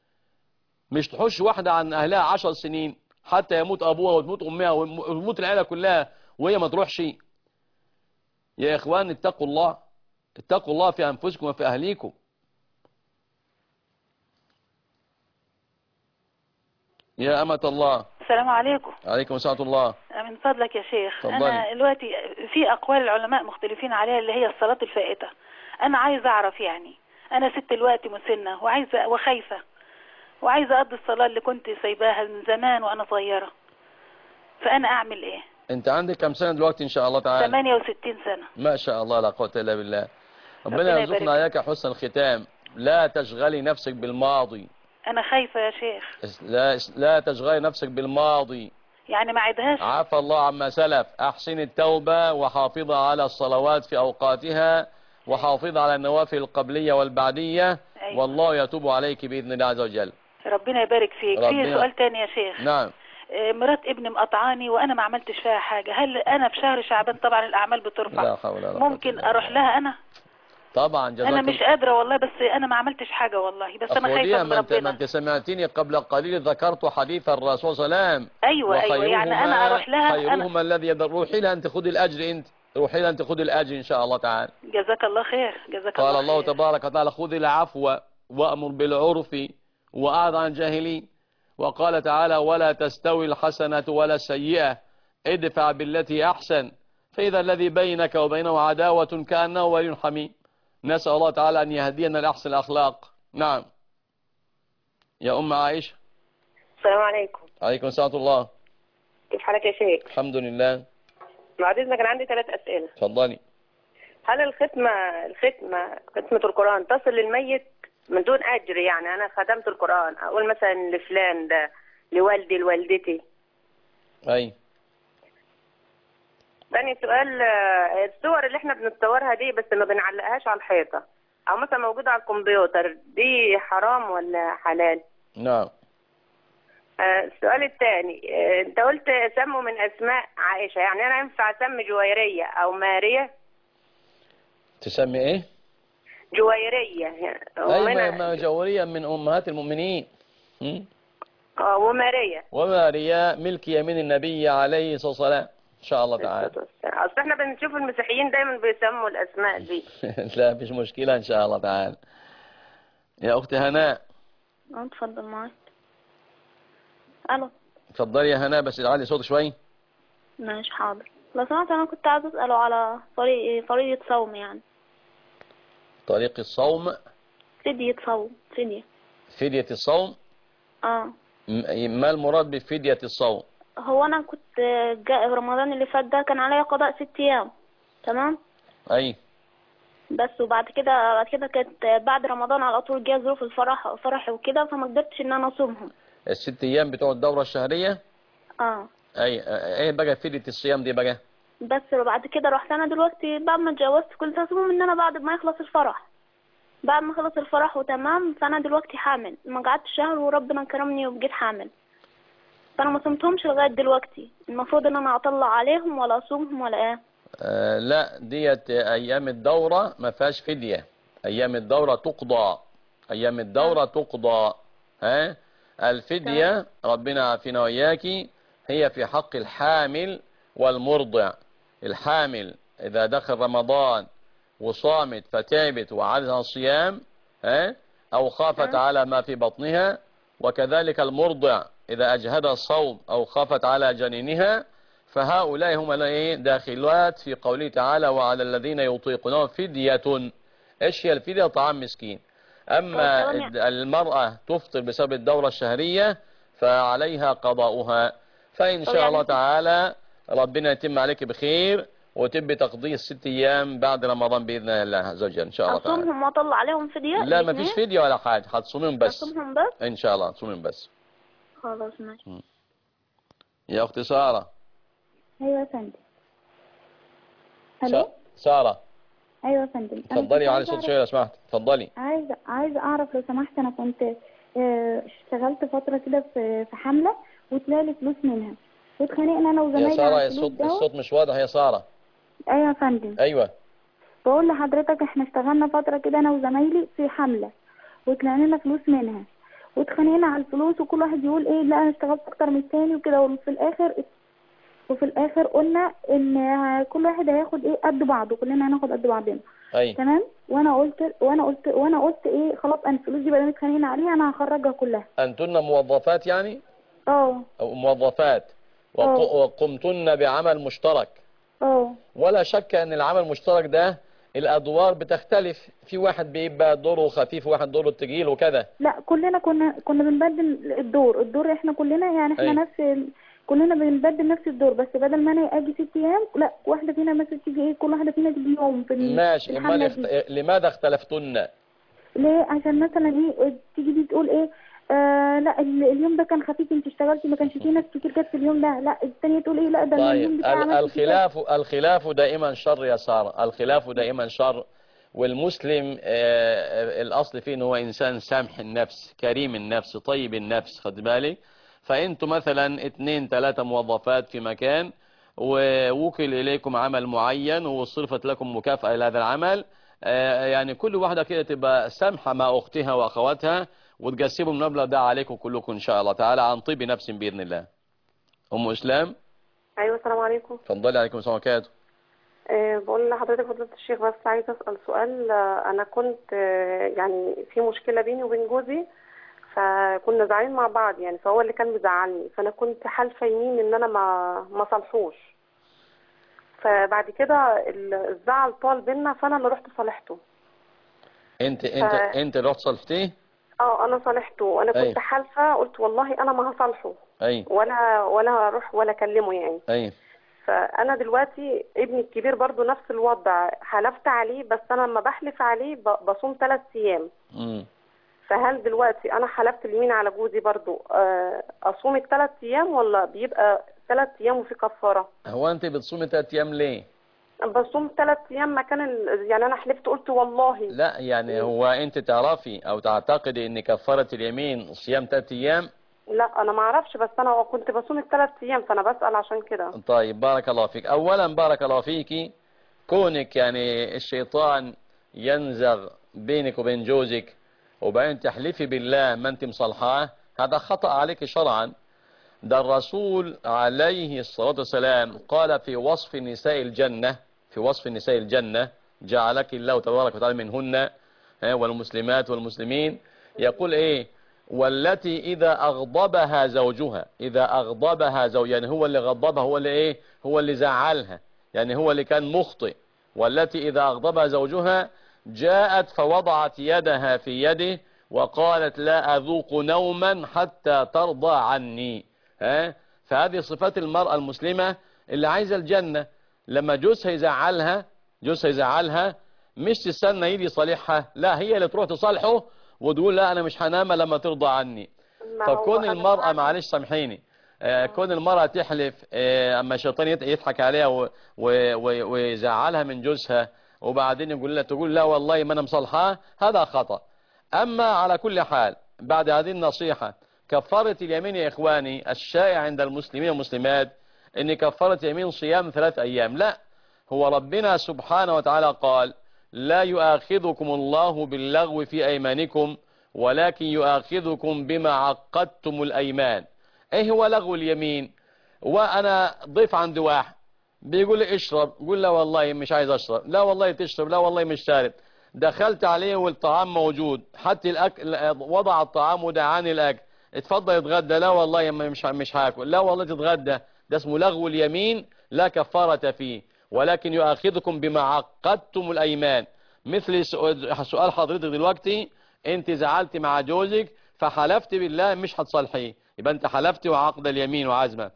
مش تحش واحدة عن أهلها عشر سنين حتى يموت أبوها وتموت أمها وتموت العيلة كلها وهي ما تروحش يا إخوان اتقوا الله اتقوا الله في أنفسكم وفي أهليكم يا أمة الله السلام عليكم عليكم ورحمة الله من فضلك يا شيخ اتفضلي. انا دلوقتي في اقوال العلماء مختلفين عليها اللي هي الصلاة الفائتة انا عايزه اعرف يعني انا ست الوقت مسنة وعايزه وخايفة وعايزه اقضي الصلاة اللي كنت سايباها من زمان وانا صغيرة فانا اعمل ايه أنت عندك كم سنة دلوقتي إن شاء الله تعالى 68 سنة ما شاء الله لا قوة إلا بالله ربنا ربنا يبارك يرزقنا إياك حسن الختام لا تشغلي نفسك بالماضي انا خايفة يا شيخ لا لا تشغلي نفسك بالماضي يعني ما عيدهاش عفى الله عما سلف أحسن التوبة وحافظة على الصلوات في أوقاتها وحافظة على النوافل القبلية والبعدية أيوة. والله يتوب عليك بإذن الله عز وجل ربنا يبارك فيك في ربنا- سؤال تاني يا شيخ نعم آه، مرات ابني مقطعاني وانا ما عملتش فيها حاجة هل انا في شهر شعبان طبعا الاعمال بترفع لا حول ولا قوة ممكن اروح لها انا طبعا جزاك انا مش قادرة والله بس انا ما عملتش حاجة والله بس انا خايفة أخوذيها من ما انت, ما ربنا انت سمعتني قبل قليل ذكرت حديث الرسول صلى الله عليه وسلم ايوه ايوه يعني انا اروح لها انا خيرهما الذي يدر روحي لها انت خذي الاجر انت روحي لها انت خذي الاجر ان شاء الله تعالى جزاك الله خير جزاك قال الله الله خير. تبارك وتعالى خذ العفو وأمر بالعرف وأعرض عن الجاهلين وقال تعالى ولا تستوي الحسنة ولا السيئة ادفع بالتي أحسن فإذا الذي بينك وبينه عداوة كأنه ولي حميم نسأل الله تعالى أن يهدينا لأحسن الأخلاق نعم يا أم عائشة السلام عليكم عليكم السلام ورحمة الله كيف حالك يا شيخ الحمد لله بعد اذنك انا عندي ثلاث اسئله تفضلي هل الختمه الختمه ختمه القران تصل للميت من دون اجر يعني انا خدمت القران اقول مثلا لفلان ده لوالدي لوالدتي أي ثاني سؤال آه، الصور اللي احنا بنتصورها دي بس ما بنعلقهاش على الحيطه او مثلا موجوده على الكمبيوتر دي حرام ولا حلال نعم آه، السؤال الثاني آه، انت قلت سموا من اسماء عائشه يعني انا ينفع اسمي جويريه او ماريه تسمي إيه جويرية يعني أي ما- ومن- ما جوريا من أمهات المؤمنين م? اه وماريا وماريا ملك يمين النبي عليه الصلاة والسلام إن شاء الله تعالى اصل احنا بنشوف المسيحيين دايما بيسموا الاسماء دي لا فيش مشكلة إن شاء الله تعالى يا أختي هناء اه اتفضل معاك الو اتفضلي يا هناء بس علي صوت شوي ماشي حاضر لو سمحت انا كنت عايزه اساله على طريق طريقه صوم يعني طريق الصوم فدية صوم فدية فدية الصوم اه م- ما المراد بفدية الصوم هو انا كنت جاء رمضان اللي فات ده كان عليا قضاء ست ايام تمام أي بس وبعد كده بعد كده كانت بعد رمضان على طول جه ظروف الفرح فرح وكده فما قدرتش ان انا اصومهم الست أيام بتوع الدورة الشهرية اه أي أي بقى فدية الصيام دي بقى بس بعد كده رحت انا دلوقتي بعد ما اتجوزت كنت اصوم ان انا بعد ما يخلص الفرح بعد ما خلص الفرح وتمام فانا دلوقتي حامل ما قعدت شهر وربنا كرمني وبقيت حامل فانا ما صمتهمش لغايه دلوقتي المفروض ان انا اطلع عليهم ولا اصومهم ولا ايه آه لا ديت أيام الدورة ما فيهاش فدية أيام الدورة تقضى أيام الدورة تقضى ها الفدية ربنا عافينا وإياكي هي في حق الحامل والمرضع الحامل إذا دخل رمضان وصامت فتعبت وعادت عن الصيام ها أو خافت على ما في بطنها وكذلك المرضع إذا أجهد الصوم أو خافت على جنينها فهؤلاء هم الايه داخلات في قوله تعالى وعلى الذين يطيقونه فدية ايش هي الفدية طعام مسكين اما طب ثواني. المرأة تفطر بسبب الدورة الشهرية فعليها قضاؤها فان طب شاء الله يعني- تعالى ربنا يتم عليك بخير وتبي تقضي الست ايام بعد رمضان باذن الله عز وجل ان شاء الله تعالى اصومهم واطلع عليهم فدية لا ما الاتنين؟ فيش فدية ولا حاجة هتصومين بس اصومهم بس ان شاء الله تصومين بس خلاص ماشي يا اختي سارة ايوه يا فندم الو سا- سارة ايوه يا فندم أنا اتفضلي كنت علي عايزة صوت أعرف- شوية لو سمحت اتفضلي عايزه عايزه اعرف لو سمحت انا كنت آه، اشتغلت فتره كده في في حمله وطلع لي فلوس منها واتخانقنا انا يا وزمايلي سارة على يا الفلوس الصوت ده الصوت مش واضح يا سارة ايوه يا فندم ايوه بقول لحضرتك احنا اشتغلنا فتره كده انا وزمايلي في حمله وطلع لنا فلوس منها واتخانقنا على الفلوس وكل واحد يقول ايه لا انا اشتغلت اكتر من التاني وكده وفي الاخر وفي الاخر قلنا ان كل واحد هياخد ايه قد بعضه كلنا هناخد قد بعضنا اي تمام وانا قلت وانا قلت وانا قلت ايه خلاص انا الفلوس دي بدل اتخانقنا عليها انا هخرجها كلها انتن موظفات يعني اه او موظفات وق- آه. وقمتن بعمل مشترك اه ولا شك ان العمل المشترك ده الادوار بتختلف في واحد بيبقى دوره خفيف وواحد دوره تقيل وكذا لا كلنا كنا كنا بنبدل الدور الدور احنا كلنا يعني احنا أي. نفس ال... كلنا بنبدل نفس الدور بس بدل ما انا اجي ست ايام لا واحده فينا مثلا تيجي ايه كل واحده فينا تيجي يوم في ال- ماشي في امال الحملة دي. اخت... لماذا اختلفتن ليه عشان مثلا ايه تيجي دي تقول ايه آه لا ال- اليوم ده كان خفيف انت اشتغلتي ما كانش فيه ناس كتير جت في اليوم ده لا التانية تقول ايه لا ده أنا اليوم طيب بتاعي ال- عملت فيه كذا. الخلاف الخلاف دائما شر يا سارة الخلاف دائما شر والمسلم آه، الأصل فيه إن هو إنسان سامح النفس كريم النفس طيب النفس خد بالك فأنتم مثلا اتنين تلاتة موظفات في مكان ووكل إليكم عمل معين وصرفت لكم مكافأة لهذا العمل آه، يعني كل واحدة كده تبقى سامحة مع أختها وأخواتها وتقسموا المبلغ ده عليكم كلكم إن شاء الله تعالى عن طيب نفس بإذن الله أم إسلام ايوه السلام عليكم اتفضلي عليكم السلام وبركاته أه بقول لحضرتك فضيلة الشيخ بس عايزه اسال سؤال آه، انا كنت آه، يعني في مشكله بيني وبين جوزي فكنا زعلانين مع بعض يعني فهو اللي كان بيزعلني فانا كنت حالفه يمين ان انا ما ما صالحوش فبعد كده ال- الزعل طال بينا فانا اللي رحت صالحته انت انت ف- انت رحت صلحتيه اه انا صالحته انا أيوة. كنت حالفه قلت والله انا ما هصالحه اي ولا ولا اروح ولا اكلمه يعني اي فانا دلوقتي ابني الكبير برضو نفس الوضع حلفت عليه بس انا لما بحلف عليه ب- بصوم ثلاث ايام امم فهل دلوقتي انا حلفت اليمين على جوزي برضو آه، اصوم الثلاث ايام ولا بيبقى ثلاث ايام وفي كفاره هو انت بتصومي ثلاث ايام ليه بصوم ثلاث ايام مكان ال... يعني انا حلفت قلت والله لا يعني هو انت تعرفي او تعتقدي ان كفاره اليمين صيام ثلاث ايام لا انا ما اعرفش بس انا كنت بصوم الثلاث ايام فانا بسال عشان كده طيب بارك الله فيك اولا بارك الله فيك كونك يعني الشيطان ينزغ بينك وبين جوزك وبعدين تحلفي بالله ما انت مصلحاه هذا خطأ عليك شرعا ده الرسول عليه الصلاة والسلام قال في وصف نساء الجنة في وصف نساء الجنة جعلك الله تبارك وتعالى منهن ها، والمسلمات والمسلمين يقول ايه والتي اذا اغضبها زوجها اذا اغضبها زوج يعني هو اللي غضبها هو اللي ايه هو اللي زعلها يعني هو اللي كان مخطئ والتي اذا اغضبها زوجها جاءت فوضعت يدها في يده وقالت لا اذوق نوما حتى ترضى عني ها فهذه صفات المرأة المسلمة اللي عايزة الجنة لما جوزها يزعلها جوزها يزعلها مش تستنى يجي يصالحها لا هي اللي تروح تصالحه وتقول لا انا مش هنام لما ترضى عني ما هو فكون أنا المرأة معلش سامحيني آه، كون المرأة تحلف آه، اما الشيطان يت- يضحك عليها و- و- و- ويزعلها من جوزها وبعدين يقول لها تقول لا والله ما انا مصالحاه هذا خطأ اما على كل حال بعد هذه النصيحة كفارة اليمين يا اخواني الشائع عند المسلمين والمسلمات ان كفارة اليمين صيام ثلاث ايام لا هو ربنا سبحانه وتعالى قال لا يؤاخذكم الله باللغو في ايمانكم ولكن يؤاخذكم بما عقدتم الايمان ايه هو لغو اليمين وانا ضيف عند واحد بيقول لي اشرب قول لا والله مش عايز اشرب لا والله تشرب لا والله مش شارب دخلت عليه والطعام موجود حتى الاكل وضع الطعام ودعاني الاكل اتفضل يتغدى لا والله ما- مش مش هاكل لا والله تتغدى ده اسمه لغو اليمين لا كفارة فيه ولكن يؤاخذكم بما عقدتم الايمان مثل سؤال سؤال حضرتك دلوقتي انت زعلت مع جوزك فحلفت بالله مش هتصالحيه يبقى انت حلفت وعقد اليمين وعزمه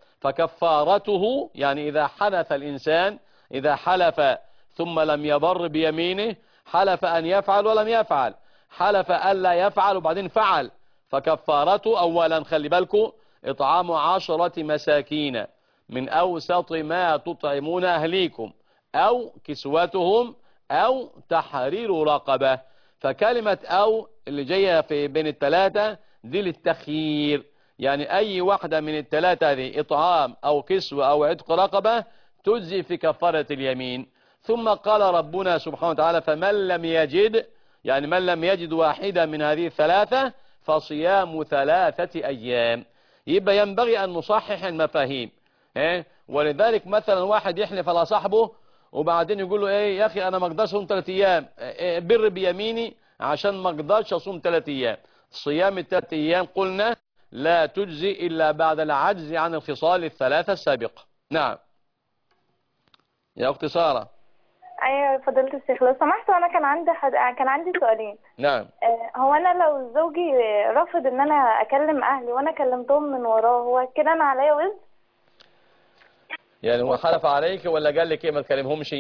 فكفارته يعني اذا حلف الانسان اذا حلف ثم لم يبر بيمينه حلف ان يفعل ولم يفعل حلف الا يفعل وبعدين فعل فكفارته اولا خلي بالكم اطعام عشرة مساكين من اوسط ما تطعمون اهليكم او كسوتهم او تحرير رقبة فكلمة او اللي جاية في بين الثلاثة دي للتخيير يعني اي واحدة من الثلاثة دي اطعام او كسوة او عتق رقبة تجزي في كفارة اليمين ثم قال ربنا سبحانه وتعالى فمن لم يجد يعني من لم يجد واحدة من هذه الثلاثة فصيام ثلاثة أيام يبقى ينبغي أن نصحح المفاهيم ها ولذلك مثلا واحد يحلف على صاحبه وبعدين يقول له ايه يا اخي انا ما اقدرش اصوم ثلاث ايام إيه بر بيميني عشان ما اقدرش اصوم ثلاث ايام صيام الثلاث ايام قلنا لا تجزي الا بعد العجز عن الخصال الثلاثه السابقه نعم يا اختي ساره ايوه فضيلة الشيخ لو سمحت وانا كان عندي حد... كان عندي سؤالين نعم آه، هو انا لو زوجي رفض ان انا اكلم اهلي وانا كلمتهم من وراه هو كده انا عليا وزر يعني هو حلف عليك ولا قال لك ايه ما تكلمهمش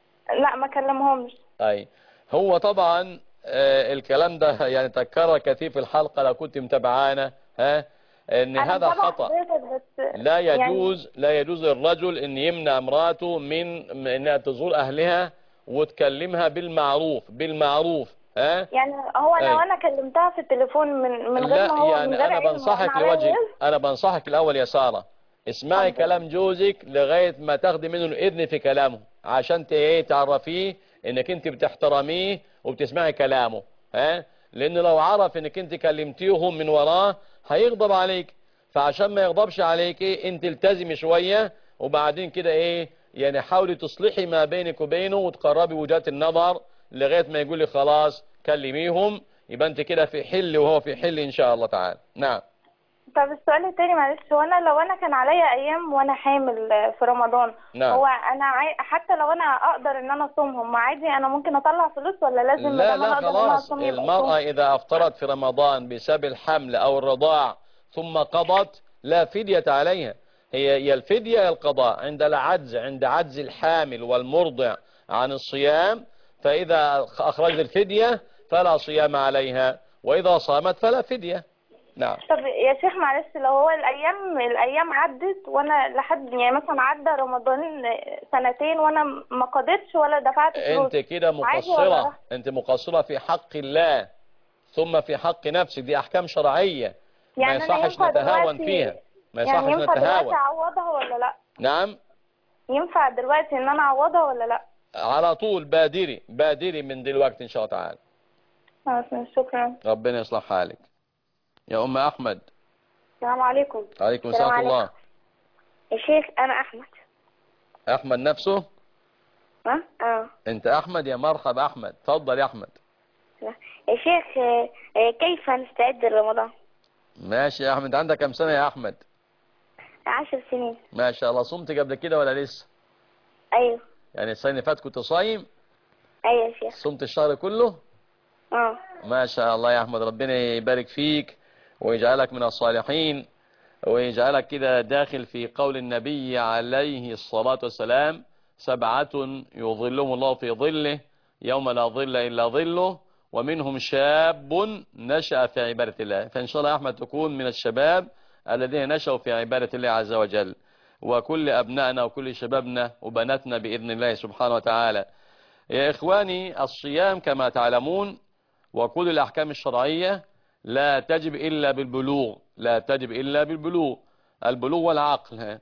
لا ما كلمهمش اي هو طبعا آه، الكلام ده يعني تكرر كثير في الحلقة لو كنت متابعانا ها ان أنا هذا متابعة خطأ حضرتك بس لا يعني- يجوز لا يجوز للرجل ان يمنع امراته من من انها تزور اهلها وتكلمها بالمعروف بالمعروف ها يعني هو لو أي. انا كلمتها في التليفون من من غير لا ما هو من يعني غير انا علم، هو بنصحك عليا لوجه وزر؟ انا بنصحك الاول يا ساره اسمعي كلام جوزك لغايه ما تاخدي منه الاذن في كلامه عشان ت- ايه تعرفيه انك انت بتحترميه وبتسمعي كلامه ها لان لو عرف انك انت كلمتيهم من وراه هيغضب عليك فعشان ما يغضبش عليك إيه انت التزمي شويه وبعدين كده ايه يعني حاولي تصلحي ما بينك وبينه وتقربي وجهات النظر لغايه ما يقول لي خلاص كلميهم يبقى انت كده في حل وهو في حل ان شاء الله تعالى نعم طب السؤال التاني معلش هو انا لو انا كان عليا ايام وانا حامل آه، في رمضان نعم. هو انا عاي... حتى لو انا اقدر ان انا اصومهم عادي انا ممكن اطلع فلوس ولا لازم ما لا دام انا لا اقدر ان انا خلاص اصوم يبقى المرأة أصوم؟ إذا أفطرت في رمضان بسبب الحمل أو الرضاع ثم قضت لا فدية عليها هي هي الفدية هي القضاء عند العجز عند عجز الحامل والمرضع عن الصيام فإذا أخرج الفدية فلا صيام عليها وإذا صامت فلا فدية نعم طب يا شيخ معلش لو هو الايام الايام عدت وانا لحد يعني مثلا عدى رمضان سنتين وانا ما قضيتش ولا دفعت فلوس انت كده عادي ولا مقصرة لا؟ انت مقصرة في حق الله ثم في حق نفسك دي احكام شرعية ما يعني أنا يصحش ينفع نتهاون دلوقتي- فيها ما يعني يصحش ينفع دلوقتي نتهاون اعوضها ولا لا نعم ينفع دلوقتي ان انا اعوضها ولا لا على طول بادري بادري من دلوقتي ان شاء الله تعالى خلاص شكرا ربنا يصلح حالك يا ام احمد السلام عليكم عليكم السلام السلام ورحمه الله يا شيخ انا احمد احمد نفسه ها اه انت احمد يا مرحبا احمد تفضل يا احمد يا شيخ آه، آه، كيف نستعد لرمضان ماشي يا احمد عندك كم سنه يا احمد عشر سنين ما شاء الله صمت قبل كده ولا لسه ايوه يعني السنه اللي فاتت كنت صايم ايوه يا شيخ صمت الشهر كله اه ما شاء الله يا احمد ربنا يبارك فيك ويجعلك من الصالحين ويجعلك كده داخل في قول النبي عليه الصلاة والسلام سبعة يظلهم الله في ظله يوم لا ظل إلا ظله ومنهم شاب نشأ في عبادة الله فإن شاء الله يا أحمد تكون من الشباب الذين نشأوا في عبادة الله عز وجل وكل أبنائنا وكل شبابنا وبناتنا بإذن الله سبحانه وتعالى يا إخواني الصيام كما تعلمون وكل الأحكام الشرعية لا تجب إلا بالبلوغ لا تجب إلا بالبلوغ البلوغ والعقل ها.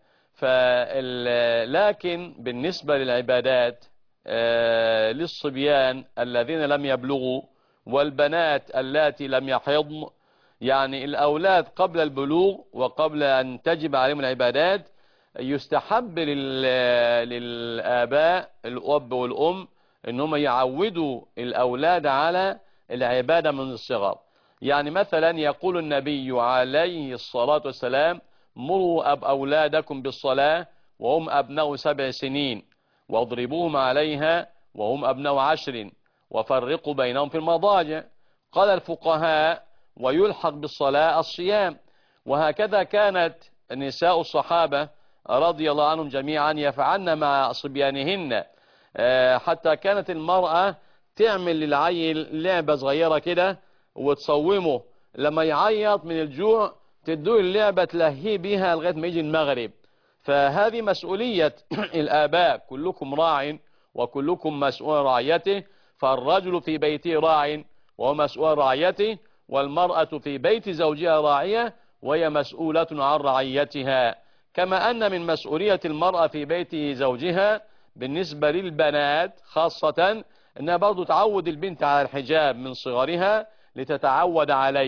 فال- لكن بالنسبة للعبادات آه، للصبيان الذين لم يبلغوا والبنات اللاتي لم يحضن يعني الأولاد قبل البلوغ وقبل أن تجب عليهم العبادات يستحب لل- للآباء الأب والأم أنهم يعودوا الأولاد على العبادة من الصغر يعني مثلا يقول النبي عليه الصلاة والسلام مروا أب أولادكم بالصلاة وهم أبناء سبع سنين واضربوهم عليها وهم أبناء عشر وفرقوا بينهم في المضاجع قال الفقهاء ويلحق بالصلاة الصيام وهكذا كانت نساء الصحابة رضي الله عنهم جميعا يفعلن مع صبيانهن آه، حتى كانت المرأة تعمل للعيل لعبة صغيرة كده وتصومه لما يعيط من الجوع تدوه اللعبة تلهيه بيها لغاية ما يجي المغرب فهذه مسؤولية الآباء كلكم راع وكلكم مسؤول عن رعيته فالرجل في بيته راع وهو مسؤول عن رعيته والمرأة في بيت زوجها راعية وهي مسؤولة عن رعيتها كما أن من مسؤولية المرأة في بيت زوجها بالنسبة للبنات خاصة أنها برضو تعود البنت على الحجاب من صغرها لتتعود عليه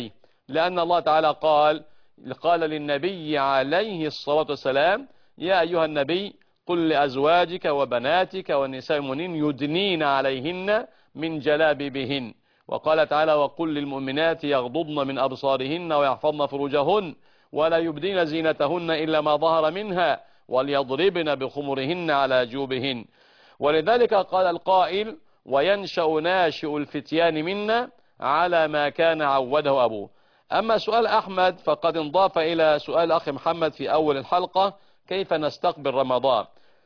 لأن الله تعالى قال قال للنبي عليه الصلاة والسلام يا أيها النبي قل لأزواجك وبناتك والنساء المؤمنين يدنين عليهن من جلابيبهن وقال تعالى وقل للمؤمنات يغضضن من أبصارهن ويحفظن فروجهن ولا يبدين زينتهن إلا ما ظهر منها وليضربن بخمرهن على جوبهن ولذلك قال القائل وينشأ ناشئ الفتيان منا على ما كان عوده أبوه أما سؤال أحمد فقد انضاف إلى سؤال أخي محمد في أول الحلقة كيف نستقبل رمضان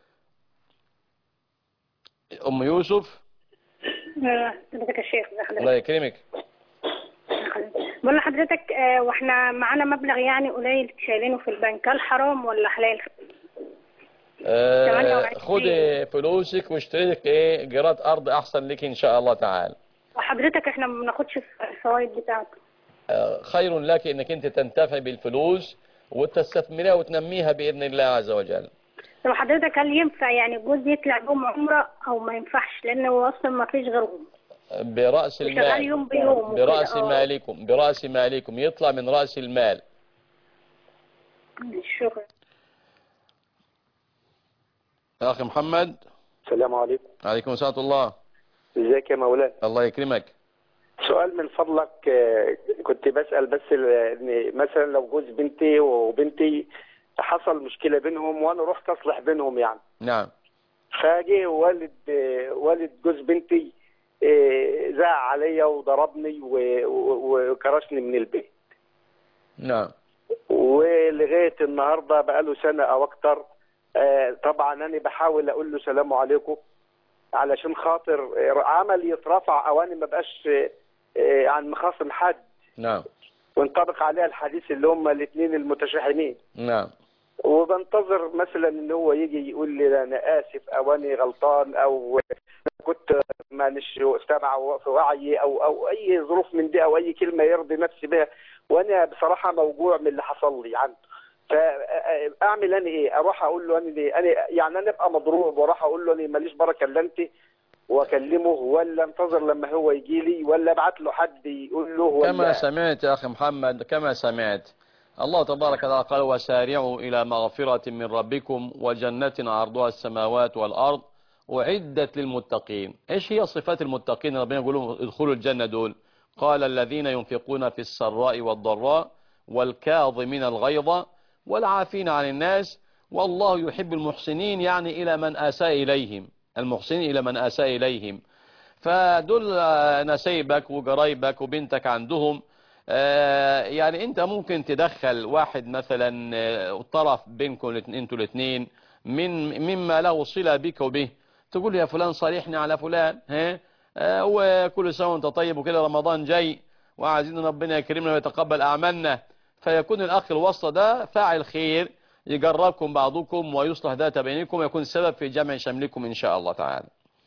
أم يوسف حضرتك يا شيخ ازي الله حضرتك يكرمك بقول لحضرتك آه، واحنا معانا مبلغ يعني قليل شايلينه في البنك هل حرام ولا حلال؟ آه 28. خدي فلوسك واشتري لك ايه جرات ارض احسن لك ان شاء الله تعالى وحضرتك احنا ما بناخدش الفوائد بتاعته آه خير لك انك انت تنتفع بالفلوس وتستثمرها وتنميها باذن الله عز وجل طب حضرتك هل ينفع يعني جوز يطلع بهم عمرة او ما ينفعش لان هو اصلا ما فيش غيرهم برأس شغال المال يوم بيوم وكده، برأس آه. مالكم برأس مالكم يطلع من رأس المال شكرا يا أخي محمد السلام عليكم عليكم السلام ورحمة الله ازيك يا مولانا الله يكرمك سؤال من فضلك آه، كنت بسأل بس ال- ان مثلا لو جوز بنتي وبنتي حصل مشكلة بينهم وانا رحت اصلح بينهم يعني نعم فجه والد آه، والد جوز بنتي آه، زعق عليا وضربني و- و- وكرشني من البيت نعم ولغايه النهارده بقاله سنه او اكتر آه، طبعا انا بحاول اقول له سلام عليكم علشان خاطر آه، عمل يترفع او انا ما بقاش آه، آه، عن مخاصم حد نعم وينطبق عليها الحديث اللي هم الاثنين المتشاحنين نعم وبنتظر مثلا ان هو يجي يقول لي لا انا اسف او انا غلطان او كنت مانيش سامع في وعي او او اي ظروف من دي او اي كلمه يرضي نفسي بها وانا بصراحه موجوع من اللي حصل لي عنه فاعمل انا ايه؟ اروح اقول له انا ليه؟ انا يعني انا ابقى مضروب واروح اقول له انا ماليش بركه الا انت واكلمه ولا انتظر لما هو يجي لي ولا ابعت له حد يقول له ولا كما سمعت يا أخي محمد كما سمعت الله تبارك وتعالى قال وسارعوا إلى مغفرة من ربكم وجنة عرضها السماوات والأرض أعدت للمتقين إيش هي صفات المتقين ربنا يقول لهم ادخلوا الجنة دول قال الذين ينفقون في السراء والضراء والكاظمين الغيظ والعافين عن الناس والله يحب المحسنين يعني إلى من أساء إليهم المحسنين إلى من أساء إليهم فدول آه، نسيبك وقرايبك وبنتك عندهم آه، يعني انت ممكن تدخل واحد مثلا آه، طرف بينكم الاتنين- انتوا الاثنين من مما له صلة بك وبه تقول يا فلان صالحني على فلان ها آه، وكل سنة وانت طيب وكده رمضان جاي وعايزين ربنا يكرمنا ويتقبل أعمالنا فيكون الأخ الوسط ده فاعل خير يجربكم بعضكم ويصلح ذات بينكم ويكون سبب في جمع شملكم إن شاء الله تعالى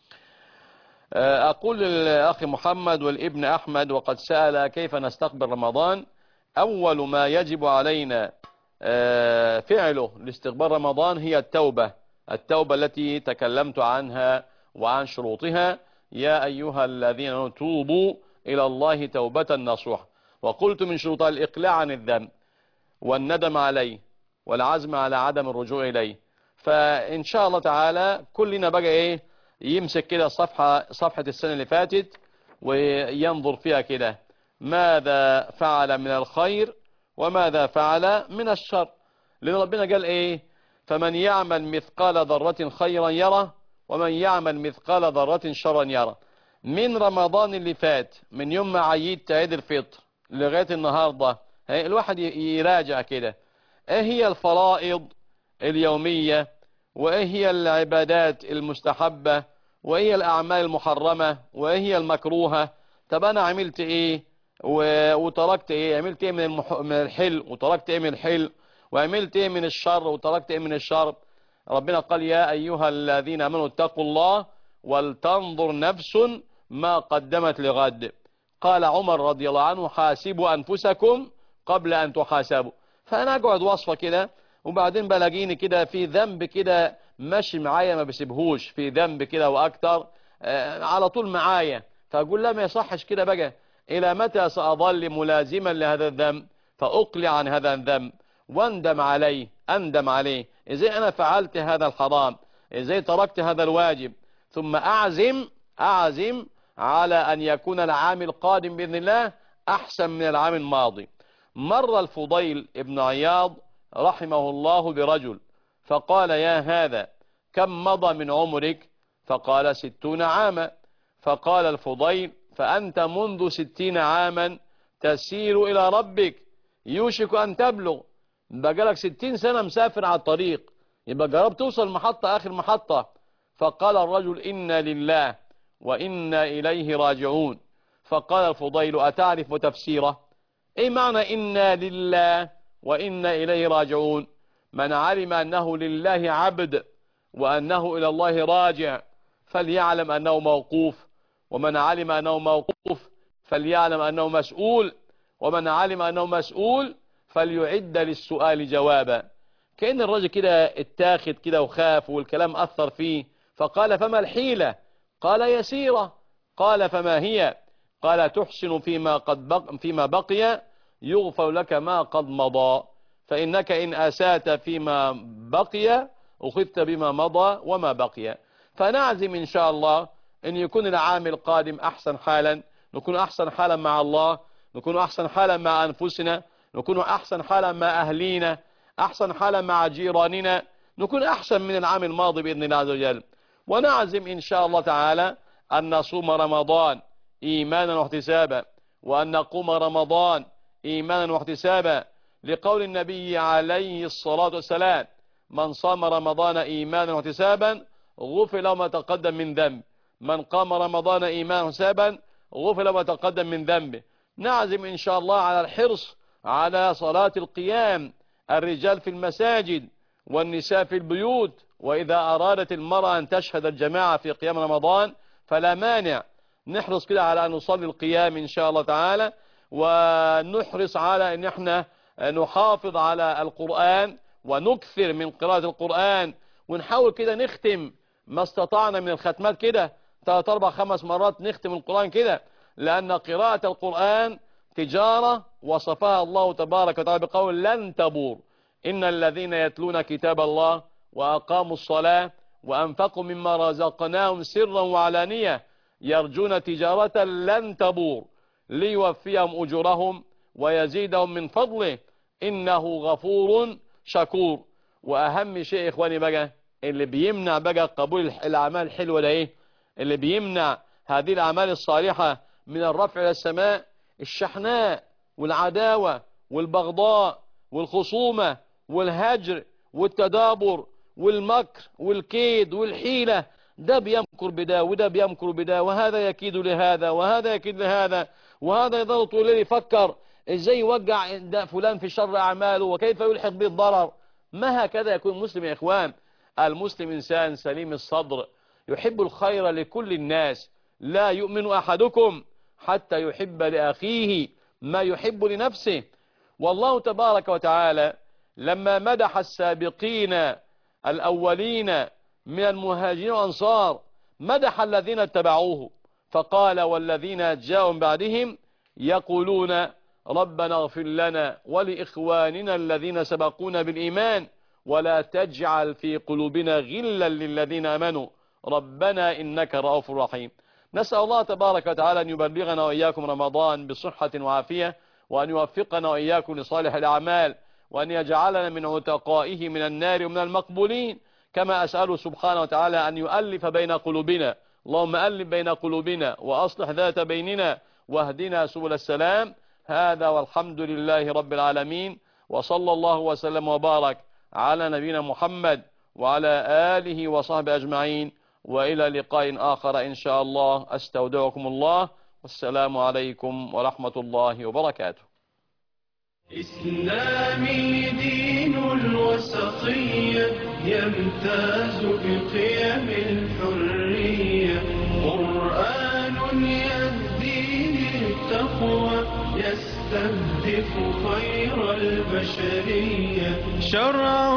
أقول للأخ محمد والابن أحمد وقد سأل كيف نستقبل رمضان أول ما يجب علينا آه، فعله لاستقبال رمضان هي التوبة التوبة التي تكلمت عنها وعن شروطها يا أيها الذين آمنوا توبوا إلى الله توبة نصوحة وقلت من شروطها الإقلاع عن الذنب والندم عليه والعزم على عدم الرجوع إليه فإن شاء الله تعالى كلنا بقى إيه يمسك كده صفحة صفحة السنة اللي فاتت وينظر فيها كده ماذا فعل من الخير وماذا فعل من الشر لأن ربنا قال إيه فمن يعمل مثقال ذرة خيرا يره ومن يعمل مثقال ذرة شرا يره من رمضان اللي فات من يوم ما عيدت عيد الفطر لغاية النهاردة هي الواحد ي- يراجع كده ايه هي الفرائض اليومية وايه هي العبادات المستحبة وايه هي الاعمال المحرمة وايه هي المكروهة طب انا عملت ايه و... وتركت ايه عملت ايه من, المح... من الحل وتركت ايه من الحل وعملت ايه من الشر وتركت ايه من الشر ربنا قال يا ايها الذين امنوا اتقوا الله ولتنظر نفس ما قدمت لغد قال عمر رضي الله عنه حاسبوا انفسكم قبل ان تحاسبوا فانا اقعد وصفه كده وبعدين بلاقيني كده في ذنب كده ماشي معايا ما بسيبهوش في ذنب كده واكتر آه، على طول معايا فاقول لا ما يصحش كده بقى إلى متى سأظل ملازما لهذا الذنب فأقلع عن هذا الذنب واندم عليه أندم عليه إزاي أنا فعلت هذا الحرام إزاي تركت هذا الواجب ثم أعزم أعزم على أن يكون العام القادم بإذن الله أحسن من العام الماضي مر الفضيل ابن عياض رحمه الله برجل فقال يا هذا كم مضى من عمرك فقال ستون عاما فقال الفضيل فأنت منذ ستين عاما تسير إلى ربك يوشك أن تبلغ بقالك ستين سنة مسافر على الطريق يبقى جربت توصل محطة آخر محطة فقال الرجل إنا لله وإنا إليه راجعون فقال الفضيل أتعرف تفسيره ايه معنى إنا لله وإنا إليه راجعون من علم أنه لله عبد وأنه إلى الله راجع فليعلم أنه موقوف ومن علم أنه موقوف فليعلم أنه مسؤول ومن علم أنه مسؤول فليعد للسؤال جوابا كأن الرجل كده اتاخد كده وخاف والكلام أثر فيه فقال فما الحيلة قال يسيرة قال فما هي قال تحسن فيما قد بق فيما بقي يغفر لك ما قد مضى فإنك إن أسات فيما بقي أخذت بما مضى وما بقي فنعزم إن شاء الله أن يكون العام القادم أحسن حالا نكون أحسن حالا مع الله نكون أحسن حالا مع أنفسنا نكون أحسن حالا مع أهلينا أحسن حالا مع جيراننا نكون أحسن من العام الماضي بإذن الله عز وجل ونعزم إن شاء الله تعالى أن نصوم رمضان إيمانا واحتسابا وأن نقوم رمضان إيمانا واحتسابا لقول النبي عليه الصلاة والسلام من صام رمضان إيمانا واحتسابا غفر له ما تقدم من ذنب من قام رمضان إيمانا واحتسابا غفر له ما تقدم من ذنبه نعزم إن شاء الله على الحرص على صلاة القيام الرجال في المساجد والنساء في البيوت وإذا أرادت المرأة أن تشهد الجماعة في قيام رمضان فلا مانع نحرص كده على أن نصلي القيام إن شاء الله تعالى ونحرص على أن احنا نحافظ على القرآن ونكثر من قراءة القرآن ونحاول كده نختم ما استطعنا من الختمات كده ثلاث أربع خمس مرات نختم القرآن كده لأن قراءة القرآن تجارة وصفها الله تبارك وتعالى بقول لن تبور إن الذين يتلون كتاب الله وأقاموا الصلاة وأنفقوا مما رزقناهم سرا وعلانية يرجون تجارة لن تبور ليوفيهم أجورهم ويزيدهم من فضله إنه غفور شكور وأهم شيء إخواني بقى اللي بيمنع بقى قبول الأعمال الحلوة ده إيه اللي بيمنع هذه الأعمال الصالحة من الرفع إلى السماء الشحناء والعداوة والبغضاء والخصومة والهجر والتدابر والمكر والكيد والحيلة ده بيمكر بده وده بيمكر بده وهذا يكيد لهذا وهذا يكيد لهذا وهذا يظل طول الليل يفكر ازاي يوقع ده فلان في شر اعماله وكيف يلحق به الضرر ما هكذا يكون مسلم يا اخوان المسلم انسان سليم الصدر يحب الخير لكل الناس لا يؤمن احدكم حتى يحب لاخيه ما يحب لنفسه والله تبارك وتعالى لما مدح السابقين الأولين من المهاجرين والأنصار مدح الذين اتبعوه فقال والذين جاءوا من بعدهم يقولون ربنا اغفر لنا ولإخواننا الذين سبقونا بالإيمان ولا تجعل في قلوبنا غلا للذين أمنوا ربنا إنك رؤوف رحيم نسأل الله تبارك وتعالى أن يبلغنا وإياكم رمضان بصحة وعافية وأن يوفقنا وإياكم لصالح الأعمال وأن يجعلنا من عتقائه من النار ومن المقبولين كما أسأله سبحانه وتعالى أن يؤلف بين قلوبنا اللهم ألف بين قلوبنا وأصلح ذات بيننا واهدنا سبل السلام هذا والحمد لله رب العالمين وصلى الله وسلم وبارك على نبينا محمد وعلى آله وصحبه أجمعين وإلى لقاء آخر إن شاء الله أستودعكم الله والسلام عليكم ورحمة الله وبركاته إسلامي دين الوسطية يمتاز بقيم الحرية قرآن يهدي للتقوى يستهدف خير البشرية شرع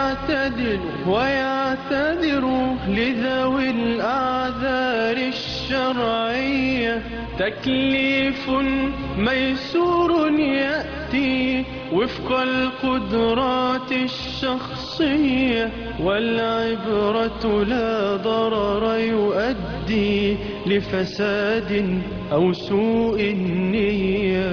يعتدل ويعتذر لذوي الأعذار الشر الشرعية تكليف ميسور يأتي وفق القدرات الشخصية والعبرة لا ضرر يؤدي لفساد أو سوء النية